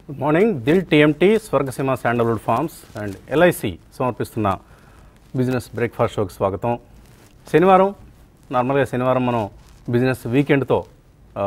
Good morning Dil TMT Swargaseema sandalwood farms and LIC సమర్పిస్తున్న business breakfast షోకి స్వాగతం శనివారం నార్మల్గా శనివారం మనం బిజినెస్ వీకెండ్తో ఆ,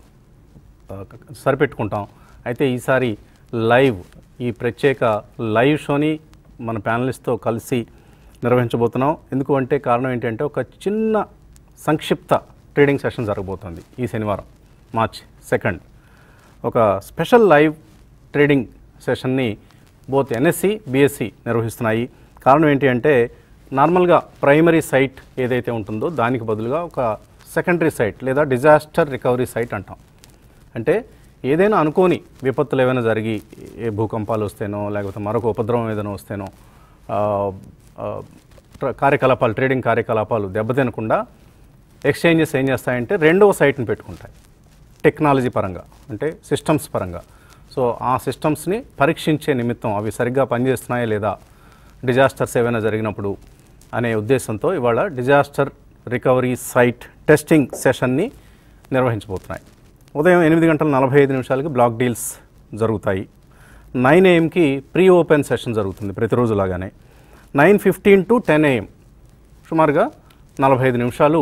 ఆ, సరిపెట్టుకుంటాం అయితే ఈసారి లైవ్ ఈ ప్రత్యేక లైవ్ షోని మన ప్యానలిస్ట్తో కలిసి నిర్వహించబోతున్నాం ఎందుకు అంటే కారణం ఏంటంటే ఒక చిన్న సంక్షిప్త ట్రేడింగ్ సెషన్ జరగబోతోంది ఈ శనివారం మార్చ్ సెకండ్ ఒక స్పెషల్ లైవ్ ట్రేడింగ్ సెషన్ని బోత్ ఎన్ఎస్సి బిఎస్సి నిర్వహిస్తున్నాయి కారణం ఏంటి అంటే నార్మల్గా ప్రైమరీ సైట్ ఏదైతే ఉంటుందో దానికి బదులుగా ఒక సెకండరీ సైట్ లేదా డిజాస్టర్ రికవరీ సైట్ అంటాం అంటే ఏదైనా అనుకోని విపత్తులు ఏమైనా జరిగి ఏ భూకంపాలు వస్తేనో లేకపోతే మరొక ఉపద్రవం ఏదైనా వస్తేనో ఆ, ఆ, ట్ర- కార్యకలాపాలు ట్రేడింగ్ కార్యకలాపాలు దెబ్బతినకుండా ఎక్స్చేంజెస్ ఏం చేస్తాయంటే రెండవ సైట్ని పెట్టుకుంటాయి టెక్నాలజీ పరంగా అంటే సిస్టమ్స్ పరంగా సో ఆ సిస్టమ్స్ని పరీక్షించే నిమిత్తం అవి సరిగ్గా పనిచేస్తున్నాయా లేదా డిజాస్టర్స్ ఏవైనా జరిగినప్పుడు అనే ఉద్దేశంతో ఇవాళ డిజాస్టర్ రికవరీ సైట్ టెస్టింగ్ సెషన్ని నిర్వహించబోతున్నాయి ఉదయం ఎనిమిది గంటల నలభై ఐదు నిమిషాలకి బ్లాక్ డీల్స్ జరుగుతాయి నైన్ ఏఎంకి ప్రీ ఓపెన్ సెషన్ జరుగుతుంది ప్రతిరోజు లాగానే nine fifteen to ten AM సుమారుగా నలభై ఐదు నిమిషాలు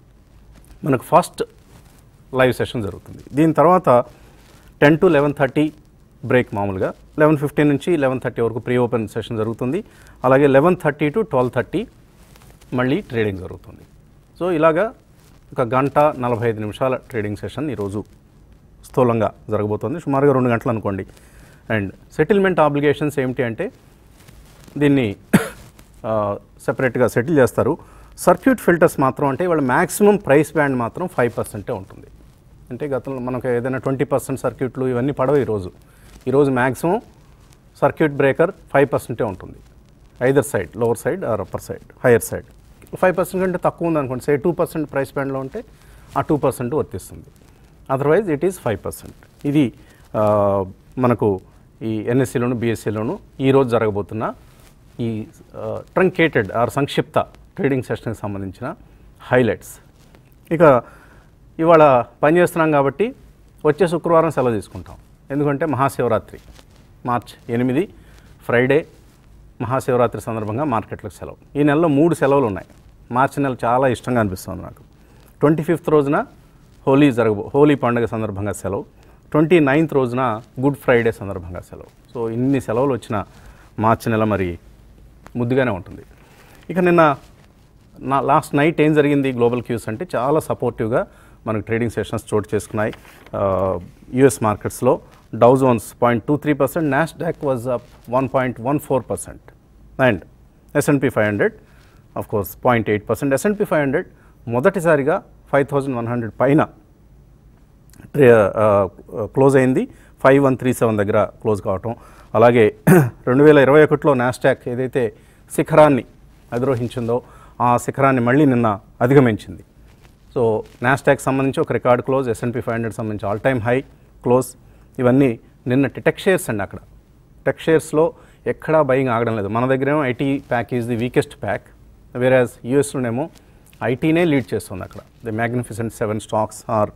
మనకు ఫస్ట్ లైవ్ సెషన్ జరుగుతుంది దీని తర్వాత ten to eleven thirty break మామూలుగా లెవెన్ ఫిఫ్టీన్ నుంచి లెవెన్ థర్టీ వరకు ప్రీ ఓపెన్ సెషన్ జరుగుతుంది అలాగే eleven thirty to twelve thirty మళ్ళీ ట్రేడింగ్ జరుగుతుంది సో ఇలాగా ఒక గంట నలభై ఐదు నిమిషాల ట్రేడింగ్ సెషన్ ఈరోజు స్థూలంగా జరగబోతోంది సుమారుగా రెండు గంటలు అనుకోండి అండ్ సెటిల్మెంట్ ఆబ్లిగేషన్స్ ఏమిటి అంటే దీన్ని సెపరేట్గా సెటిల్ చేస్తారు సర్క్యూట్ ఫిల్టర్స్ మాత్రం అంటే వాళ్ళ మ్యాక్సిమం ప్రైస్ బ్యాండ్ మాత్రం ఫైవ్ పర్సెంటే ఉంటుంది అంటే గతంలో మనకు ఏదైనా ట్వంటీ పర్సెంట్ సర్క్యూట్లు ఇవన్నీ పడవు ఈరోజు ఈరోజు మ్యాక్సిమం సర్క్యూట్ బ్రేకర్ ఫైవ్ పర్సెంటే ఉంటుంది either side lower side or upper side higher side five percent కంటే తక్కువ ఉంది అనుకోండి సే టూ పర్సెంట్ ప్రైస్ బ్యాండ్లో ఉంటే ఆ టూ పర్సెంట్ వర్తిస్తుంది otherwise it is five percent ఇది ఆ, మనకు ఈ ఎన్ఎస్సిలోను బీఎస్సీలోను ఈరోజు జరగబోతున్న ఈ ట్రంకేటెడ్ ఆర్ సంక్షిప్త ట్రేడింగ్ సెషన్కి సంబంధించిన హైలైట్స్ ఇక ఇవాళ పని చేస్తున్నాం కాబట్టి వచ్చే శుక్రవారం సెలవు తీసుకుంటాం ఎందుకంటే మహాశివరాత్రి మార్చ్ ఎనిమిది ఫ్రైడే మహాశివరాత్రి సందర్భంగా మార్కెట్లకు సెలవు ఈ నెలలో మూడు సెలవులు ఉన్నాయి మార్చి నెల చాలా ఇష్టంగా అనిపిస్తుంది నాకు ట్వంటీ ఫిఫ్త్ రోజున హోలీ జరగబో హోలీ పండుగ సందర్భంగా సెలవు ట్వంటీ నైన్త్ రోజున గుడ్ ఫ్రైడే సందర్భంగా సెలవు సో ఇన్ని సెలవులు వచ్చిన మార్చి నెల మరి ముద్దుగానే ఉంటుంది ఇక నిన్న నా లాస్ట్ నైట్ ఏం జరిగింది గ్లోబల్ క్యూస్ అంటే చాలా సపోర్టివ్గా మనకు ట్రేడింగ్ సెషన్స్ చోటు చేసుకున్నాయి యుఎస్ మార్కెట్స్లో Dow Jones point two three percent Nasdaq was up one point one four percent and S and P five hundred of course point eight percent S and P five hundred మొదటిసారిగా five thousand one hundred పైన ట్రే ఆ, close అయింది five one three seven దగ్గర close కావటం అలాగే రెండు వేల ఇరవై ఒకటిలో నాస్టాక్ ఏదైతే శిఖరాన్ని అధిరోహించిందో ఆ శిఖరాన్ని మళ్ళీ నిన్న అధిగమించింది సో నాస్టాక్ సంబంధించి ఒక record close S and P five hundred సంబంధించి ఆల్ టైమ్ హై క్లోజ్ ఇవన్నీ నిన్నటి టెక్ షేర్స్ అండి అక్కడ టెక్ షేర్స్లో ఎక్కడా బయింగ్ ఆగడం లేదు మన దగ్గరేమో IT pack is the weakest pack whereas యూఎస్లోనేమో ఐటీనే లీడ్ చేస్తుంది అక్కడ the magnificent seven stocks are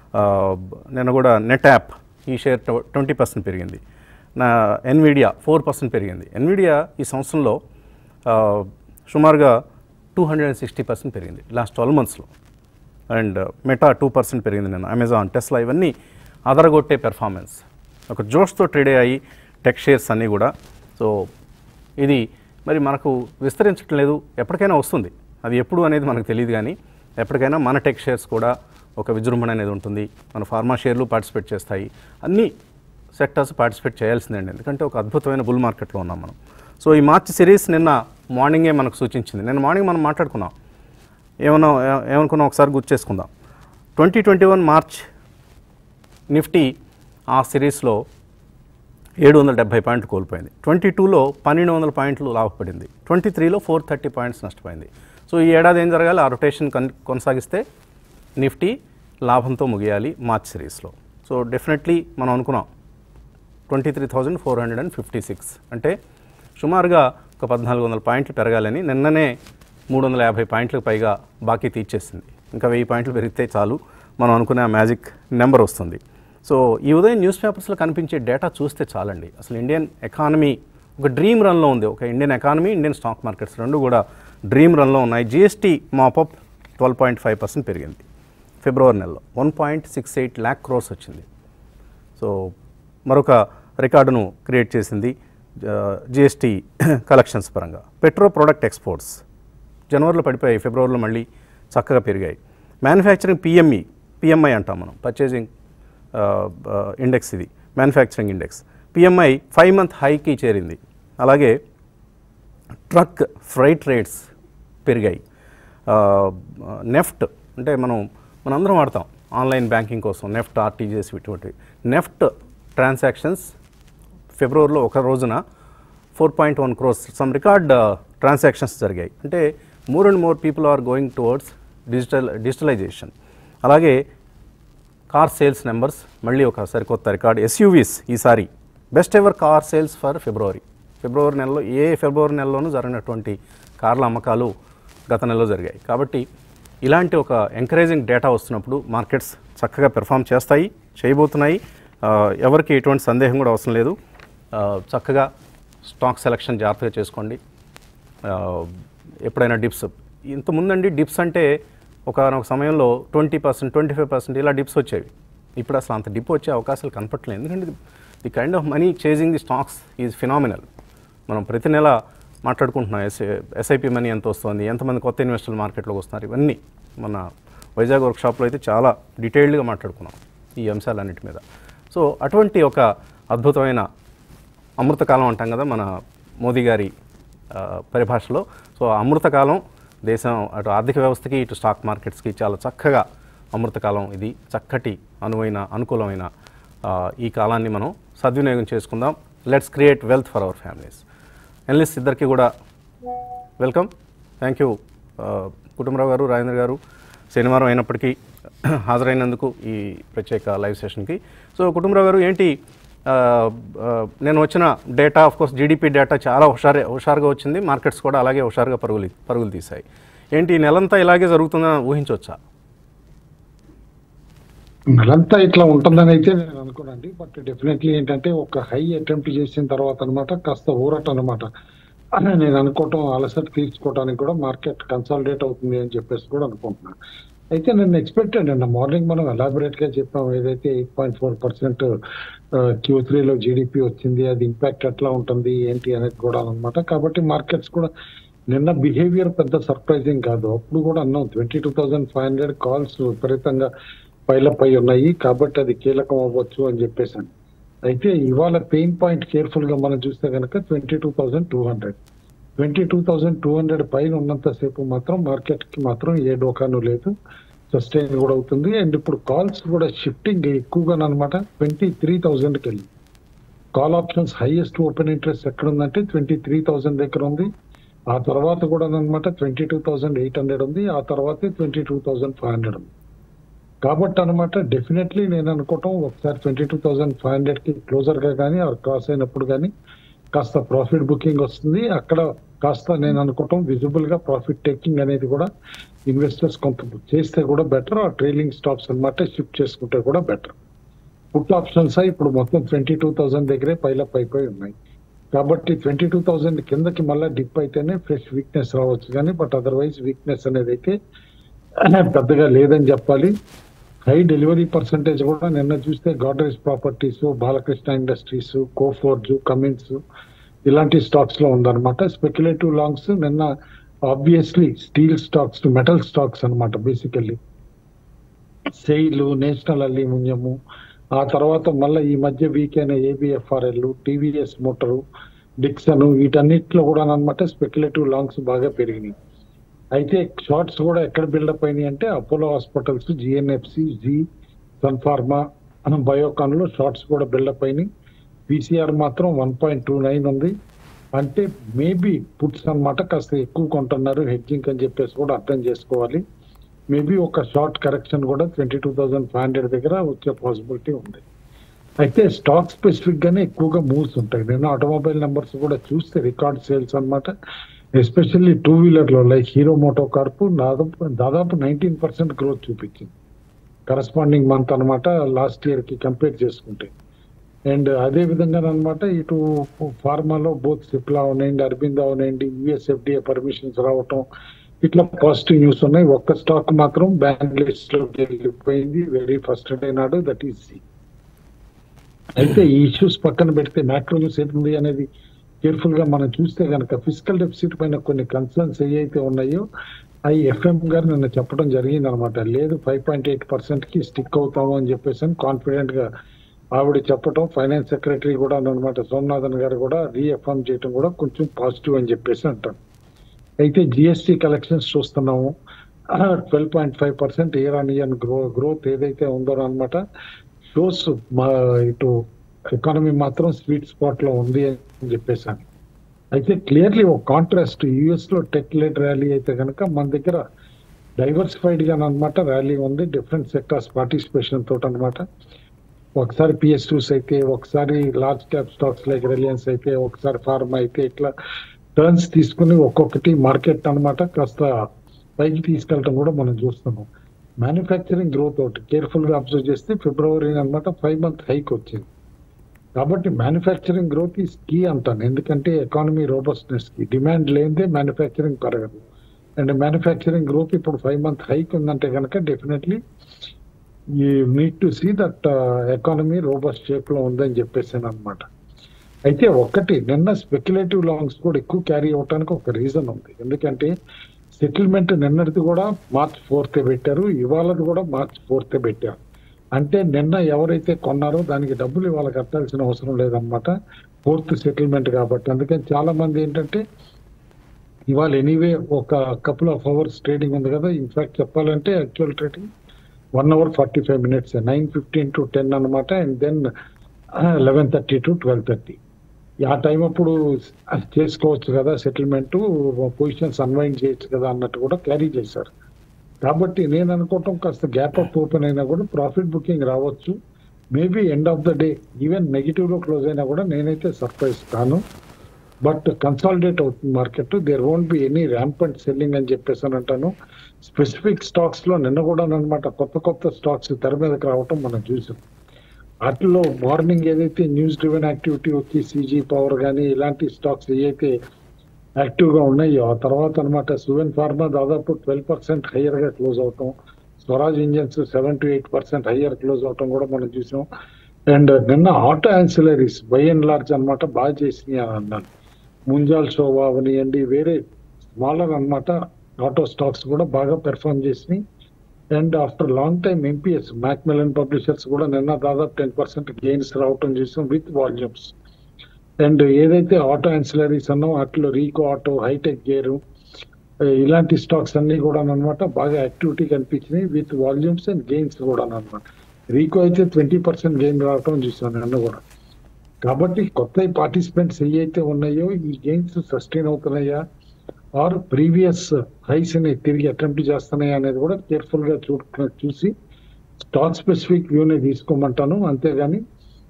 నిన్న కూడా నెట్ యాప్ ఈ షేర్ ట్వంటీ పర్సెంట్ పెరిగింది నా ఎన్విడియా ఫోర్ పర్సెంట్ పెరిగింది ఎన్విడియా ఈ సంవత్సరంలో ఆ, సుమారుగా two hundred and sixty percent పెరిగింది లాస్ట్ ట్వెల్వ్ మంత్స్లో అండ్ మెటా టూ పర్సెంట్ పెరిగింది నేను అమెజాన్ టెస్లా ఇవన్నీ అదరగొట్టే పెర్ఫార్మెన్స్ ఒక జోష్తో ట్రేడ్ అయ్యాయి టెక్ షేర్స్ అన్నీ కూడా సో ఇది మరి మనకు విస్తరించడం లేదు ఎప్పటికైనా వస్తుంది అది ఎప్పుడు అనేది మనకు తెలియదు కానీ ఎప్పటికైనా మన టెక్ షేర్స్ కూడా ఒక విజృంభణ అనేది ఉంటుంది మన ఫార్మా షేర్లు పార్టిసిపేట్ చేస్తాయి అన్ని సెక్టర్స్ పార్టిసిపేట్ చేయాల్సిందండి ఎందుకంటే ఒక అద్భుతమైన బుల్ మార్కెట్లో ఉన్నాం మనం సో ఈ మార్చ్ సిరీస్ నిన్న మార్నింగే మనకు సూచించింది నిన్న మార్నింగ్ మనం మాట్లాడుకున్నాం ఏమన్నా ఏ- ఏమనుకున్నాం ఒకసారి గుర్తు చేసుకుందాం twenty twenty one March Nifty ఆ సిరీస్లో ఏడు వందల డెబ్బై పాయింట్లు కోల్పోయింది ట్వంటీ టూలో పన్నెండు వందల పాయింట్లు లాభపడింది ట్వంటీ త్రీలో ఫోర్ థర్టీ పాయింట్స్ నష్టపోయింది సో ఈ ఏడాది ఏం జరగాలి ఆ రొటేషన్ కన్ కొనసాగిస్తే నిఫ్టీ లాభంతో ముగియాలి మార్చ్ సిరీస్లో సో డెఫినెట్లీ మనం అనుకున్నాం twenty three thousand four hundred and fifty six అంటే సుమారుగా ఒక పద్నాలుగు వందల పాయింట్లు పెరగాలని నిన్ననే మూడు వందల యాభై పాయింట్లకు పైగా బాకీ తీర్చేసింది ఇంకా వెయ్యి పాయింట్లు పెరిగితే చాలు మనం అనుకునే ఆ మ్యాజిక్ నెంబర్ వస్తుంది సో ఈ ఉదయం న్యూస్ పేపర్స్లో కనిపించే డేటా చూస్తే చాలండి అసలు ఇండియన్ ఎకానమీ ఒక డ్రీమ్ రన్లో ఉంది ఒక Indian economy Indian stock markets రెండు కూడా డ్రీమ్ రన్లో ఉన్నాయి GST mop up twelve point five percent పెరిగింది ఫిబ్రవరి నెలలో one point six eight lakh crores వచ్చింది సో మరొక రికార్డును క్రియేట్ చేసింది జిఎస్టీ కలెక్షన్స్ పరంగా పెట్రో ప్రోడక్ట్ ఎక్స్పోర్ట్స్ జనవరిలో పడిపోయాయి ఫిబ్రవరిలో మళ్ళీ చక్కగా పెరిగాయి మ్యానుఫ్యాక్చరింగ్ పిఎంఈ పిఎంఐ అంటాం మనం పర్చేజింగ్ ఇండెక్స్ ఇది manufacturing index PMI five month హైకి చేరింది అలాగే ట్రక్ ఫ్రైట్ రేట్స్ పెరిగాయి నెఫ్ట్ అంటే మనం మనందరం వాడతాం ఆన్లైన్ బ్యాంకింగ్ కోసం నెఫ్ట్ ఆర్టీజీఎస్ ఇటువంటి నెఫ్ట్ ట్రాన్సాక్షన్స్ ఫిబ్రవరిలో ఒక రోజున four point one crores sum record transactions జరిగాయి అంటే more and more people are going towards digital digitalization అలాగే కార్ సేల్స్ నెంబర్స్ మళ్ళీ ఒక సరికొత్త రికార్డ్ ఎస్యూవీస్ ఈసారి best ever car sales for February ఫిబ్రవరి నెలలో ఏ ఫిబ్రవరి నెలలోనూ జరిగినటువంటి కార్ల అమ్మకాలు గత నెలలో జరిగాయి కాబట్టి ఇలాంటి ఒక ఎంకరేజింగ్ డేటా వస్తున్నప్పుడు మార్కెట్స్ చక్కగా పెర్ఫామ్ చేస్తాయి చేయబోతున్నాయి ఆ, ఎవరికి ఎటువంటి సందేహం కూడా అవసరం లేదు ఆ, చక్కగా స్టాక్ సెలెక్షన్ జాగ్రత్తగా చేసుకోండి ఆ, ఎప్పుడైనా డిప్స్ ఇంతకుముందండి డిప్స్ అంటే ఒక ఒక సమయంలో twenty percent twenty five percent ఇలా డిప్స్ వచ్చేవి ఇప్పుడు అసలు అంత డిప్ వచ్చే అవకాశాలు కనపట్లేదు ఎందుకంటే the kind of money chasing the stocks is phenomenal మనం ప్రతి నెల మాట్లాడుకుంటున్నాం ఎస్ ఎస్ఐపి మనీ ఎంత వస్తుంది ఎంతమంది కొత్త ఇన్వెస్టర్లు మార్కెట్లోకి వస్తున్నారు ఇవన్నీ మన వైజాగ్ వర్క్షాప్లో అయితే చాలా డీటెయిల్డ్గా మాట్లాడుకున్నాం ఈ అంశాలన్నిటి మీద సో అటువంటి ఒక అద్భుతమైన అమృతకాలం అంటాం కదా మన మోదీ గారి ఆ, పరిభాషలో సో ఆ అమృతకాలం దేశం అటు ఆర్థిక వ్యవస్థకి ఇటు స్టాక్ మార్కెట్స్కి చాలా చక్కగా అమృతకాలం ఇది చక్కటి అనువైన అనుకూలమైన ఆ, ఈ కాలాన్ని మనం సద్వినియోగం చేసుకుందాం let's create wealth for our families analyst ఇద్దరికి కూడా వెల్కమ్ థ్యాంక్ యూ కుటుంబరావు గారు రాజేంద్ర గారు శనివారం అయినప్పటికీ హాజరైనందుకు ఈ ప్రత్యేక లైవ్ సెషన్కి సో కుటుంబరావు గారు ఏంటి ఆ, ఆ, నేను వచ్చిన data of course GDP data చాలా హుషారే హుషారుగా వచ్చింది మార్కెట్స్ కూడా అలాగే హుషారుగా పరుగులు పరుగులు తీశాయి ఏంటి ఈ నెలంతా ఇలాగే జరుగుతుందని ఊహించవచ్చా నెలంతా ఇట్లా ఉంటుందని అయితే నేను అనుకోనండి బట్ డెఫినెట్లీ ఏంటంటే ఒక హై అటెంప్ట్ చేసిన తర్వాత అనమాట కాస్త ఊరట అనమాట నేను అనుకోవటం అలసట తీర్చుకోవడానికి కూడా మార్కెట్ కన్సాలిడేట్ అవుతుంది అని చెప్పేసి కూడా అనుకుంటున్నాను అయితే నేను ఎక్స్పెక్టెడ్ నిన్న మార్నింగ్ మనం ఎలాబొరేట్ గా చెప్పాం ఏదైతే eight point four percent Q త్రీలో జీడిపి వచ్చింది అది ఇంపాక్ట్ ఎట్లా ఉంటుంది ఏంటి అనేది కూడా అనమాట కాబట్టి మార్కెట్స్ కూడా నిన్న బిహేవియర్ పెద్ద సర్ప్రైజింగ్ కాదు అప్పుడు కూడా అన్నాం twenty two thousand five hundred calls విపరీతంగా పైలప్ అయి ఉన్నాయి కాబట్టి అది కీలకం అవ్వచ్చు అని చెప్పేసాను అయితే ఇవాళ పెయిన్ పాయింట్ కేర్ఫుల్ గా మనం చూస్తే కనుక twenty two thousand two hundred twenty two thousand two hundred పైన ఉన్నంతసేపు మాత్రం మార్కెట్ కి మాత్రం ఏ డోకాను లేదు సస్టైన్ కూడా అవుతుంది అండ్ ఇప్పుడు కాల్స్ కూడా షిఫ్టింగ్ ఎక్కువగా అనమాట ట్వంటీ త్రీ థౌసండ్కి వెళ్ళి call options highest open interest ఎక్కడ ఉందంటే ట్వంటీ త్రీ థౌసండ్ దగ్గర ఉంది ఆ తర్వాత కూడా అనమాట twenty two thousand eight hundred ఉంది ఆ తర్వాతే twenty two thousand five hundred ఉంది కాబట్టి అనమాట డెఫినెట్లీ నేను అనుకోవటం ఒకసారి twenty two thousand five hundred కి క్లోజర్ గా కానీ ఆర్ క్రాస్ అయినప్పుడు కానీ కాస్త ప్రాఫిట్ బుకింగ్ వస్తుంది అక్కడ కాస్త నేను అనుకోవటం విజిబుల్ గా ప్రాఫిట్ టేకింగ్ అనేది కూడా ఇన్వెస్టర్స్ కొంత చేస్తే కూడా బెటర్ ఆ ట్రైలింగ్ స్టాక్స్ అన్నమాట షిఫ్ట్ చేసుకుంటే కూడా బెటర్ పుట్ ఆప్షన్స్ ఇప్పుడు మొత్తం ట్వంటీ టూ థౌసండ్ దగ్గరే పైలప్ అయిపోయి ఉన్నాయి కాబట్టి ట్వంటీ టూ థౌసండ్ కిందకి మళ్ళీ డిప్ అయితేనే ఫ్రెష్ వీక్నెస్ రావచ్చు కానీ బట్ అదర్వైజ్ వీక్నెస్ అనేది అయితే పెద్దగా లేదని చెప్పాలి హై డెలివరీ పర్సంటేజ్ కూడా నిన్న చూస్తే Godrej Properties Balkrishna Industries Coforge Cummins ఇలాంటి స్టాక్స్ లో ఉందన్నమాట స్పెక్యులేటివ్ లాంగ్స్ నిన్న obviously steel stocks metal stocks అన్నమాట బేసికల్లీ సెయిల్ నేషనల్ అల్యూమినియము ఆ తర్వాత మళ్ళీ ఈ మధ్య వీక్ అయిన ఏబిఎఫ్ఆర్ఎల్ టీవీఎస్ మోటారు డిక్సన్ వీటన్నిటిలో కూడా అనమాట స్పెక్యులేటివ్ లాంగ్స్ బాగా పెరిగినాయి అయితే షార్ట్స్ కూడా ఎక్కడ బిల్డప్ అయినాయి అంటే అపోలో హాస్పిటల్స్ జిఎన్ఎఫ్సి జీ సన్ఫార్మా బయోకాన్ లో షార్ట్స్ కూడా బిల్డప్ అయినాయి పీసీఆర్ మాత్రం వన్ పాయింట్ టూ నైన్ ఉంది అంటే మేబీ పుట్స్ అన్నమాట కాస్త ఎక్కువ కొంటున్నారు హెడ్జింగ్ అని చెప్పేసి కూడా అర్థం చేసుకోవాలి మేబీ ఒక షార్ట్ కరెక్షన్ కూడా twenty two thousand five hundred దగ్గర వచ్చే పాసిబిలిటీ ఉంది అయితే స్టాక్ స్పెసిఫిక్ గానే ఎక్కువగా మూవ్స్ ఉంటాయి నేను ఆటోమొబైల్ నెంబర్స్ కూడా చూస్తే రికార్డ్ సేల్స్ అన్నమాట ఎస్పెషల్లీ టూ వీలర్ లో లైక్ హీరో మోటో కార్పు దాదాపు దాదాపు నైన్టీన్ పర్సెంట్ గ్రోత్ చూపించింది కరస్పాండింగ్ మంత్ అనమాట లాస్ట్ ఇయర్ కి కంపేర్ చేసుకుంటే అండ్ అదే విధంగా అనమాట ఇటు ఫార్మాలో బోత్ సిప్లా అవనండి అరబింద్ అవనండి యుఎస్ ఎఫ్డిఏ పర్మిషన్స్ రావటం ఇట్లా పాజిటివ్ న్యూస్ ఉన్నాయి ఒక్క స్టాక్ మాత్రం బ్యాంక్ లిస్ట్ లోకి వెళ్ళిపోయింది వెరీ ఫస్ట్ డే నాడు దట్ ఈస్ సి అయితే ఈ ఇష్యూస్ పక్కన పెడితే మ్యాక్రో న్యూస్ ఏంటి అనేది కేర్ఫుల్ గా మనం చూస్తే కనుక ఫిజికల్ డెఫిసిట్ పైన కొన్ని కన్సర్న్స్ ఏవైతే ఉన్నాయో అవి ఎఫ్ఎం గారు నిన్న చెప్పడం జరిగింది అనమాట లేదు ఫైవ్ పాయింట్ ఎయిట్ పర్సెంట్ కి స్టిక్ అవుతాము అని చెప్పేసి కాన్ఫిడెంట్ గా ఆవిడ చెప్పడం ఫైనాన్స్ సెక్రటరీ కూడా అనమాట సోమనాథన్ గారు కూడా రీఎఫర్మ్ చేయడం కూడా కొంచెం పాజిటివ్ అని చెప్పేసి అంటారు అయితే జిఎస్టి కలెక్షన్స్ చూస్తున్నాము twelve point five percent year on year grow growth ఏదైతే ఉందో అనమాట షోస్ మా ఇటు ఎకానమీ మాత్రం స్వీట్ స్పాట్ లో ఉంది అని చెప్పేసాను అయితే క్లియర్లీ ఒక కాంట్రాస్ట్ యుఎస్ లో టెక్ లెడ్ ర్యాలీ అయితే కనుక మన దగ్గర డైవర్సిఫైడ్ గా అనమాట ర్యాలీ ఉంది డిఫరెంట్ సెక్టార్స్ పార్టిసిపేషన్ తోటి అనమాట ఒకసారి పిఎస్యూస్ అయితే ఒకసారి large cap stocks like Reliance అయితే ఒకసారి ఫార్మా అయితే ఇట్లా టర్న్స్ తీసుకుని ఒక్కొక్కటి మార్కెట్ అన్నమాట కాస్త పైకి తీసుకెళ్ళటం కూడా మనం చూస్తున్నాం మ్యానుఫ్యాక్చరింగ్ గ్రోత్ ఒకటి కేర్ఫుల్ గా అబ్జర్వ్ చేస్తే ఫిబ్రవరి అన్నమాట ఫైవ్ మంత్ హైక్ వచ్చింది కాబట్టి మ్యానుఫ్యాక్చరింగ్ గ్రోత్ ఈస్ కీ అంటాను ఎందుకంటే ఎకానమీ రోబస్ట్నెస్ కి డిమాండ్ లేనిదే మ్యానుఫ్యాక్చరింగ్ పెరగదు అండ్ మ్యానుఫ్యాక్చరింగ్ గ్రోత్ ఇప్పుడు ఫైవ్ మంత్ హైక్ ఉందంటే కనుక డెఫినెట్లీ ఈ need to see that economy robust shape లో ఉందని చెప్పేసాను అనమాట అయితే ఒక్కటి నిన్న స్పెక్యులేటివ్ లాంగ్స్ కూడా ఎక్కువ క్యారీ అవడానికి ఒక రీజన్ ఉంది ఎందుకంటే సెటిల్మెంట్ నిన్నటిది కూడా మార్చ్ ఫోర్త్ పెట్టారు ఇవాళది కూడా మార్చ్ ఫోర్త్ పెట్టారు అంటే నిన్న ఎవరైతే కొన్నారో దానికి డబ్బులు ఇవాళ కట్టాల్సిన అవసరం లేదన్నమాట ఫోర్త్ సెటిల్మెంట్ కాబట్టి అందుకని చాలా మంది ఏంటంటే ఇవాళ ఎనీవే ఒక కపుల్ ఆఫ్ అవర్స్ ట్రేడింగ్ ఉంది కదా ఇన్ఫాక్ట్ చెప్పాలంటే actual trading one hour forty five minutes nine fifteen to ten అనమాట and then eleven thirty to twelve thirty ఆ టైం అప్పుడు చేసుకోవచ్చు కదా సెటిల్మెంట్ పొజిషన్స్ అన్వైండ్ చేయొచ్చు కదా అన్నట్టు కూడా క్యారీ చేశారు కాబట్టి నేను అనుకోవటం కాస్త గ్యాప్ అప్ ఓపెన్ అయినా కూడా ప్రాఫిట్ బుకింగ్ రావచ్చు maybe end of the day even negative లో క్లోజ్ అయినా కూడా నేనైతే సర్ప్రైజ్ కాను బట్ కన్సాలిడేట్ అవుతుంది market there won't be any rampant selling అని చెప్పేసి అని అంటాను స్పెసిఫిక్ స్టాక్స్ లో నిన్న కూడా అనమాట కొత్త కొత్త స్టాక్స్ తెర మీదకి రావటం మనం చూసాం వాటిలో మార్నింగ్ ఏదైతే న్యూస్ డ్రివెన్ యాక్టివిటీ వచ్చి సీజీ పవర్ కానీ ఇలాంటి స్టాక్స్ ఏవైతే యాక్టివ్ గా ఉన్నాయో ఆ తర్వాత అనమాట సువెన్ ఫార్మా దాదాపు ట్వెల్వ్ పర్సెంట్ హయ్యర్ గా క్లోజ్ అవటం Swaraj Engines seven to eight percent higher close అవటం కూడా మనం చూసాం అండ్ నిన్న auto ancillaries by and large అనమాట బాగా చేసినాయి అని అన్నాను ముంజాల్ షోవా అవనియండి వేరే స్మాలర్ అన్నమాట ఆటో స్టాక్స్ కూడా బాగా పెర్ఫామ్ చేసినాయి and after long time MPS Macmillan publishers కూడా నిన్న దాదాపు టెన్ పర్సెంట్ గెయిన్స్ రావటం చూసాం విత్ వాల్యూమ్స్ అండ్ ఏదైతే ఆటో యాన్సిలరీస్ అన్నో వాటిలో రీకో ఆటో హైటెక్ గేరు ఇలాంటి స్టాక్స్ అన్ని కూడా అనమాట బాగా యాక్టివిటీ కనిపించినాయి విత్ వాల్యూమ్స్ అండ్ గెయిన్స్ కూడా అనమాట రీకో అయితే ట్వంటీ పర్సెంట్ గెయిన్ రావటం చూసాను నిన్న కూడా కాబట్టి కొత్త పార్టిసిపెంట్స్ ఏవైతే ఉన్నాయో ఈ గెయిన్స్ సస్టైన్ అవుతున్నాయా ఆర్ ప్రీవియస్ హైస్ ని తిరిగి అటెంప్ట్ చేస్తున్నాయా అనేది కూడా కేర్ఫుల్ గా చూ చూసి స్టాక్ స్పెసిఫిక్ వ్యూని తీసుకోమంటాను అంతేగాని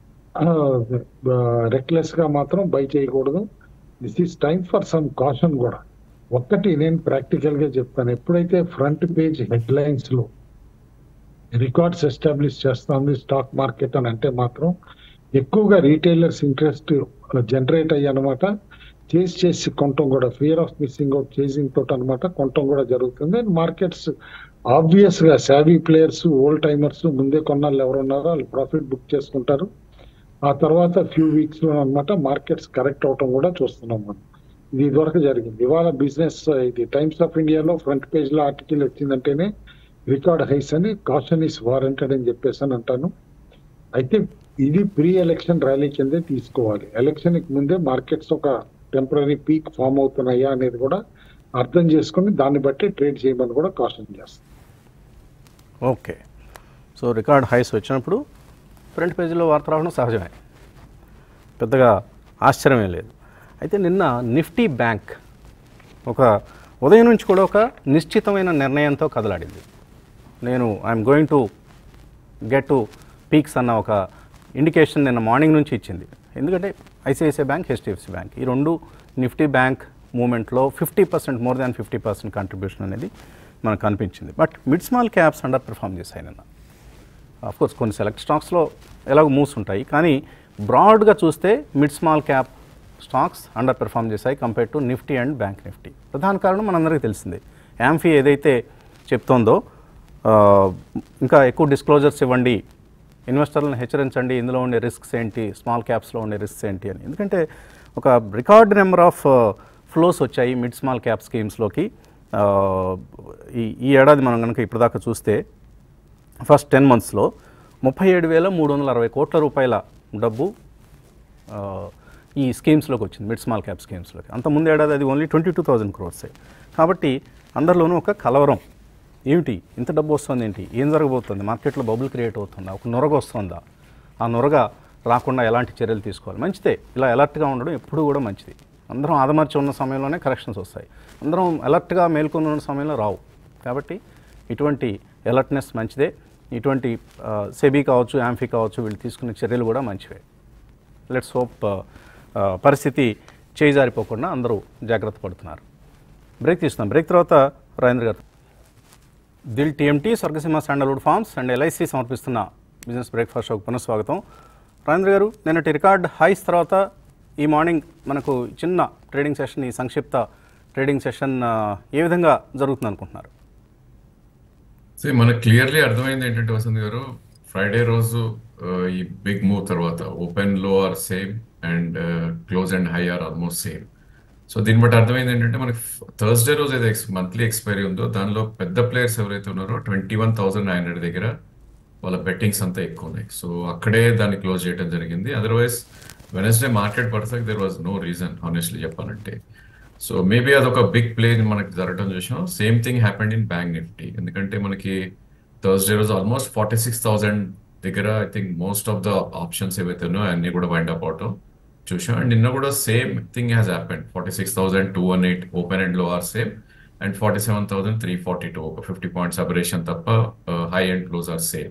రెక్లెస్ గా మాత్రం బై చేయకూడదు this is time for some caution కూడా ఒక్కటి నేను ప్రాక్టికల్ గా చెప్తాను ఎప్పుడైతే ఫ్రంట్ పేజ్ హెడ్ లైన్స్ లో రికార్డ్స్ ఎస్టాబ్లిష్ చేస్తుంది స్టాక్ మార్కెట్ అని అంటే మాత్రం ఎక్కువగా రీటైలర్స్ ఇంట్రెస్ట్ జనరేట్ అయ్యి అనమాట చేసి చేసి కొనటం కూడా fear of missing out chasing తోటి అనమాట కొనటం కూడా జరుగుతుంది అండ్ మార్కెట్స్ ఆబ్వియస్ గా సావీ ప్లేయర్స్ ఓల్డ్ టైమర్స్ ముందే కొన్నాళ్ళు ఎవరు ఉన్నారో వాళ్ళు ప్రాఫిట్ బుక్ చేసుకుంటారు ఆ తర్వాత ఫ్యూ వీక్స్ లో అనమాట మార్కెట్స్ కరెక్ట్ అవటం కూడా చూస్తున్నాం మనం ఇది ఇదివరకు జరిగింది ఇవాళ బిజినెస్ ఇది టైమ్స్ ఆఫ్ ఇండియాలో ఫ్రంట్ పేజ్ లో ఆర్టికల్ వచ్చిందంటేనే రికార్డ్ హైస్ అని కాషన్ ఇస్ వారంటెడ్ అని చెప్పేసి అని అంటాను అయితే ఇది ప్రీ ఎలక్షన్ ర్యాలీ కిందే తీసుకోవాలి ఎలక్షన్ కి ముందే మార్కెట్స్ ఒక టెంపరీ పీక్ ఫామ్ అవుతున్నాయా అనేది కూడా అర్థం చేసుకుని దాన్ని బట్టి ట్రేడ్ చేయమని కూడా కాషన్ చేస్తాం ఓకే సో రికార్డ్ హైస్ వచ్చినప్పుడు ఫ్రంట్ పేజీలో వార్త రావడం సహజమే పెద్దగా ఆశ్చర్యమే లేదు అయితే నిన్న నిఫ్టీ బ్యాంక్ ఒక ఉదయం నుంచి కూడా ఒక నిశ్చితమైన నిర్ణయంతో కదలాడింది నేను I'm going to get to peaks అన్న ఒక ఇండికేషన్ నిన్న మార్నింగ్ నుంచి ఇచ్చింది ఎందుకంటే ఐసిఐసిఐ బ్యాంక్ హెచ్డిఎఫ్సి బ్యాంక్ ఈ రెండు నిఫ్టీ బ్యాంక్ మూమెంట్లో fifty percent more than fifty percent contribution అనేది మనకు కనిపించింది but mid small caps underperform చేశాయి నిన్న కోర్స్ కొన్ని సెలెక్ట్ స్టాక్స్లో ఎలాగో మూవ్స్ ఉంటాయి కానీ బ్రాడ్గా చూస్తే mid small cap stocks underperform చేశాయి compare to Nifty and bank Nifty ప్రధాన కారణం మనందరికీ తెలిసిందే యాంఫీ ఏదైతే చెప్తోందో ఆ, ఇంకా ఎక్కువ డిస్క్లోజర్స్ ఇవ్వండి ఇన్వెస్టర్లను హెచ్చరించండి ఇందులో ఉండే రిస్క్స్ ఏంటి స్మాల్ క్యాప్స్లో ఉండే రిస్క్స్ ఏంటి అని ఎందుకంటే ఒక రికార్డ్ నెంబర్ ఆఫ్ ఫ్లోస్ వచ్చాయి మిడ్ స్మాల్ క్యాప్ స్కీమ్స్లోకి ఆ, ఈ ఈ ఏడాది మనం కనుక ఇప్పటిదాకా చూస్తే ఫస్ట్ టెన్ మంత్స్లో ముప్పై ఏడు వేల మూడు వందల అరవై కోట్ల రూపాయల డబ్బు ఆ, ఈ స్కీమ్స్లోకి వచ్చింది మిడ్ స్మాల్ క్యాప్ స్కీమ్స్లోకి అంత ముందు ఏడాది అది ఓన్లీ ట్వంటీ టూ థౌజండ్ క్రోర్సే కాబట్టి అందరిలోనూ ఒక కలవరం ఏమిటి ఇంత డబ్బు వస్తుంది ఏంటి ఏం జరగబోతుంది మార్కెట్లో బబుల్ క్రియేట్ అవుతుందా ఒక నొరగ వస్తుందా ఆ నొరగ రాకుండా ఎలాంటి చర్యలు తీసుకోవాలి మంచిదే ఇలా అలర్ట్గా ఉండడం ఎప్పుడూ కూడా మంచిది అందరం ఆదమర్చి ఉన్న సమయంలోనే కరెక్షన్స్ వస్తాయి అందరం అలర్ట్గా మేల్కొని ఉన్న సమయంలో రావు కాబట్టి ఇటువంటి అలర్ట్నెస్ మంచిదే ఇటువంటి సెబీ కావచ్చు యాంఫీ కావచ్చు వీళ్ళు తీసుకునే చర్యలు కూడా మంచివే లెట్స్ హోప్ పరిస్థితి చేజారిపోకుండా అందరూ జాగ్రత్త పడుతున్నారు బ్రేక్ తీస్తున్నాం బ్రేక్ తర్వాత Rajendra garu Dil TMT Swargaseema sandalwood farms and LIC సమర్పిస్తున్న బిజినెస్ బ్రేక్ఫాస్ట్ షోకి పునఃస్వాగతం రాజేంద్ర గారు నిన్నటి రికార్డ్ హైస్ తర్వాత ఈ మార్నింగ్ మనకు చిన్న ట్రేడింగ్ సెషన్ ఈ సంక్షిప్త ట్రేడింగ్ సెషన్ ఆ, ఏ విధంగా జరుగుతుంది అనుకుంటున్నారు సో మనకు క్లియర్లీ అర్థమైంది ఏంటంటే వసంత్ గారు ఫ్రైడే రోజు ఆ, ఈ బిగ్ మూవ్ తర్వాత open low are same and close and high are almost same so దీన్ని బట్టి అర్థమైంది ఏంటంటే మనకి థర్స్డే రోజు ఏదైతే మంత్లీ ఎక్స్పైరీ ఉందో దానిలో పెద్ద ప్లేయర్స్ ఎవరైతే ఉన్నారో twenty one thousand nine hundred దగ్గర వాళ్ళ బెట్టింగ్స్ అంతా ఎక్కువ ఉన్నాయి సో అక్కడే దాన్ని క్లోజ్ చేయడం జరిగింది otherwise Wednesday market per se there was no reason honestly చెప్పాలంటే సో మేబీ అదొక బిగ్ ప్లే మనకి జరగడం చూసాం same thing happened in bank Nifty ఎందుకంటే మనకి థర్స్డే రోజు ఆల్మోస్ట్ ఫార్టీ సిక్స్ థౌసండ్ దగ్గర I think most of the options ఏవైతే ఉన్నాయో అన్ని కూడా వైండ్ అప్ అవటం చూసాం అండ్ నిన్న కూడా same thing has happened forty six thousand two one eight open and low are same and forty seven thousand three forty two ఒక fifty points aberration తప్ప high and close are same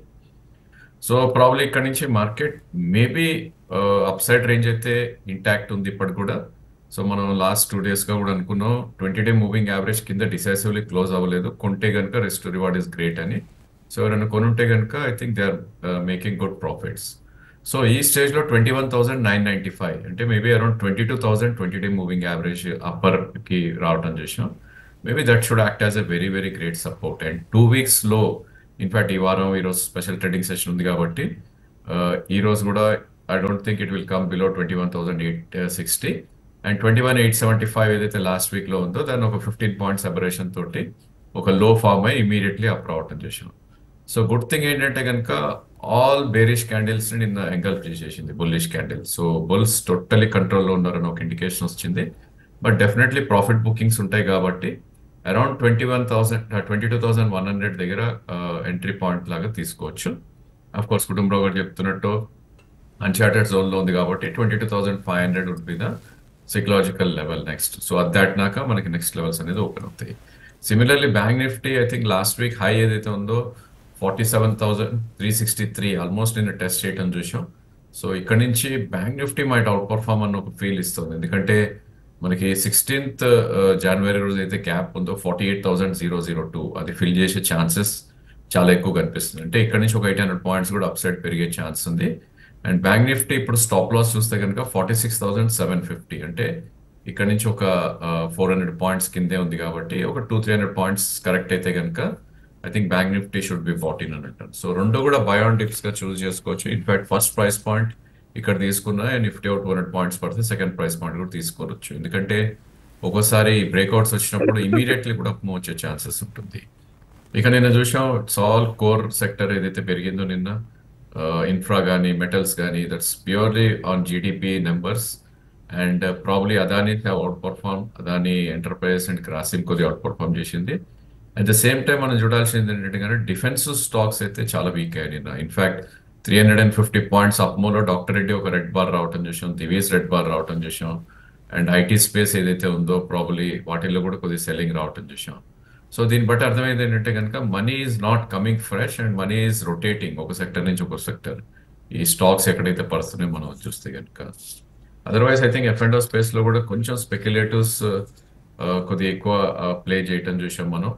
so probably ఇక్కడ నుంచి market maybe upside range అయితే intact ఉంది ఇప్పటికి కూడా so మనం last two days గా కూడా అనుకున్నాం ట్వంటీ డే మూవింగ్ యావరేజ్ కింద డిసైసివ్లీ క్లోజ్ అవ్వలేదు కొంటే కనుక రెస్ట్ రివార్డ్ ఇస్ గ్రేట్ అని సో ఎవరైనా కొనుంటే కనుక I think they are making good profits so ఈ స్టేజ్ లో twenty one thousand nine ninety five అంటే maybe around twenty two thousand twenty day moving average upper కి రావడం చూసాం maybe that should act as a very very great support and two weeks లో in fact ఈ వారం ఈరోజు special trading session ఉంది కాబట్టి uh, ఈ రోజు కూడా I don't think it will come below twenty one thousand eight sixty and twenty one eight seventy five ఏదైతే లాస్ట్ వీక్ లో ఉందో దాన్ని ఒక ఫిఫ్టీన్ పాయింట్స్ సెపరేషన్ తోటి ఒక లో ఫామ్ అయి ఇమీడియట్లీ అప్ రావటం చేసాం సో గుడ్ థింగ్ ఏంటంటే కనుక ఆల్ బేరిష్ క్యాండిల్స్ ని నిన్న ఎంగల్ఫ్ చేసేసింది bullish candle so bulls totally కంట్రోల్లో ఉన్నారని ఒక ఇండికేషన్ వచ్చింది బట్ డెఫినెట్లీ ప్రాఫిట్ బుకింగ్స్ ఉంటాయి కాబట్టి around twenty one thousand twenty two thousand one hundred దగ్గర ఎంట్రీ పాయింట్ లాగా తీసుకోవచ్చు అఫ్ కోర్స్ కుటుంబరావు గారు చెప్తున్నట్టు అన్చార్టెడ్ జోన్ లో ఉంది కాబట్టి twenty two thousand five hundred would be the psychological level next so అది దాటినాక మనకి నెక్స్ట్ లెవెల్స్ అనేది ఓపెన్ అవుతాయి similarly bank Nifty I think last week high ఏదైతే ఉందో forty seven thousand three sixty three almost నేను టెస్ట్ చేయటం చూసాం సో ఇక్కడ నుంచి bank Nifty might outperform అన్న ఒక ఫీల్ ఇస్తుంది ఎందుకంటే మనకి సిక్స్టీన్త్ జనవరి రోజు అయితే క్యాప్ ఉందో forty eight thousand zero zero two అది ఫిల్ చేసే ఛాన్సెస్ చాలా ఎక్కువ కనిపిస్తుంది అంటే ఇక్కడ నుంచి ఒక ఎయిట్ హండ్రెడ్ పాయింట్స్ కూడా అప్ సైడ్ పెరిగే ఛాన్స్ ఉంది అండ్ బ్యాంక్ నిఫ్టీ ఇప్పుడు స్టాప్ లాస్ చూస్తే కనుక forty six thousand seven fifty అంటే ఇక్కడ నుంచి ఒక ఫోర్ హండ్రెడ్ పాయింట్స్ కిందే ఉంది కాబట్టి ఒక two three hundred points correct అయితే కనుక I think bank Nifty should be fourteen hundred so రెండు కూడా బై ఆన్ డిప్స్ గా చూస్ చేసుకోవచ్చు ఇన్ఫాక్ట్ ఫస్ట్ ప్రైస్ పాయింట్ ఇక్కడ తీసుకున్న Nifty out two hundred points పడితే సెకండ్ ప్రైస్ పాయింట్ కూడా తీసుకోవచ్చు ఎందుకంటే ఒక్కోసారి బ్రేక్అవుట్స్ వచ్చినప్పుడు ఇమీడియట్లీ కూడా మూవ్ వచ్చే ఛాన్సెస్ ఉంటుంది ఇక నిన్న చూసాం ఇట్స్ ఆల్ కోర్ సెక్టర్ ఏదైతే పెరిగిందో నిన్న ఇన్ఫ్రా కానీ మెటల్స్ కానీ that's purely on GDP numbers and probably Adani outperform Adani enterprises and Grasim కొద్దిగా అవుట్ పర్ఫార్మ్ చేసింది అట్ ద సేమ్ టైం మనం చూడాల్సింది ఏంటంటే కనుక డిఫెన్సివ్ స్టాక్స్ అయితే చాలా వీక్ అయ్యాయి నిన్న in fact three hundred and fifty points అప్మోలో డాక్టర్ రెడ్డి ఒక రెడ్ బార్ రావటం చూసాం దివీస్ రెడ్ బార్ రావటం చూసాం అండ్ ఐటీ స్పేస్ ఏదైతే ఉందో ప్రాబ్లీ వాటిల్లో కూడా కొద్దిగా సెల్లింగ్ రావటం చూసాం సో దీన్ని బట్టి అర్థమైంది ఏంటంటే కనుక money is not coming fresh and money is rotating ఒక సెక్టర్ నుంచి ఒక సెక్టర్ ఈ స్టాక్స్ ఎక్కడైతే పడుతున్నాయో మనం చూస్తే కనుక otherwise I think F and space లో కూడా కొంచెం స్పెక్యులేటివ్స్ కొద్దిగా ఎక్కువ ప్లే చేయటం చూసాం మనం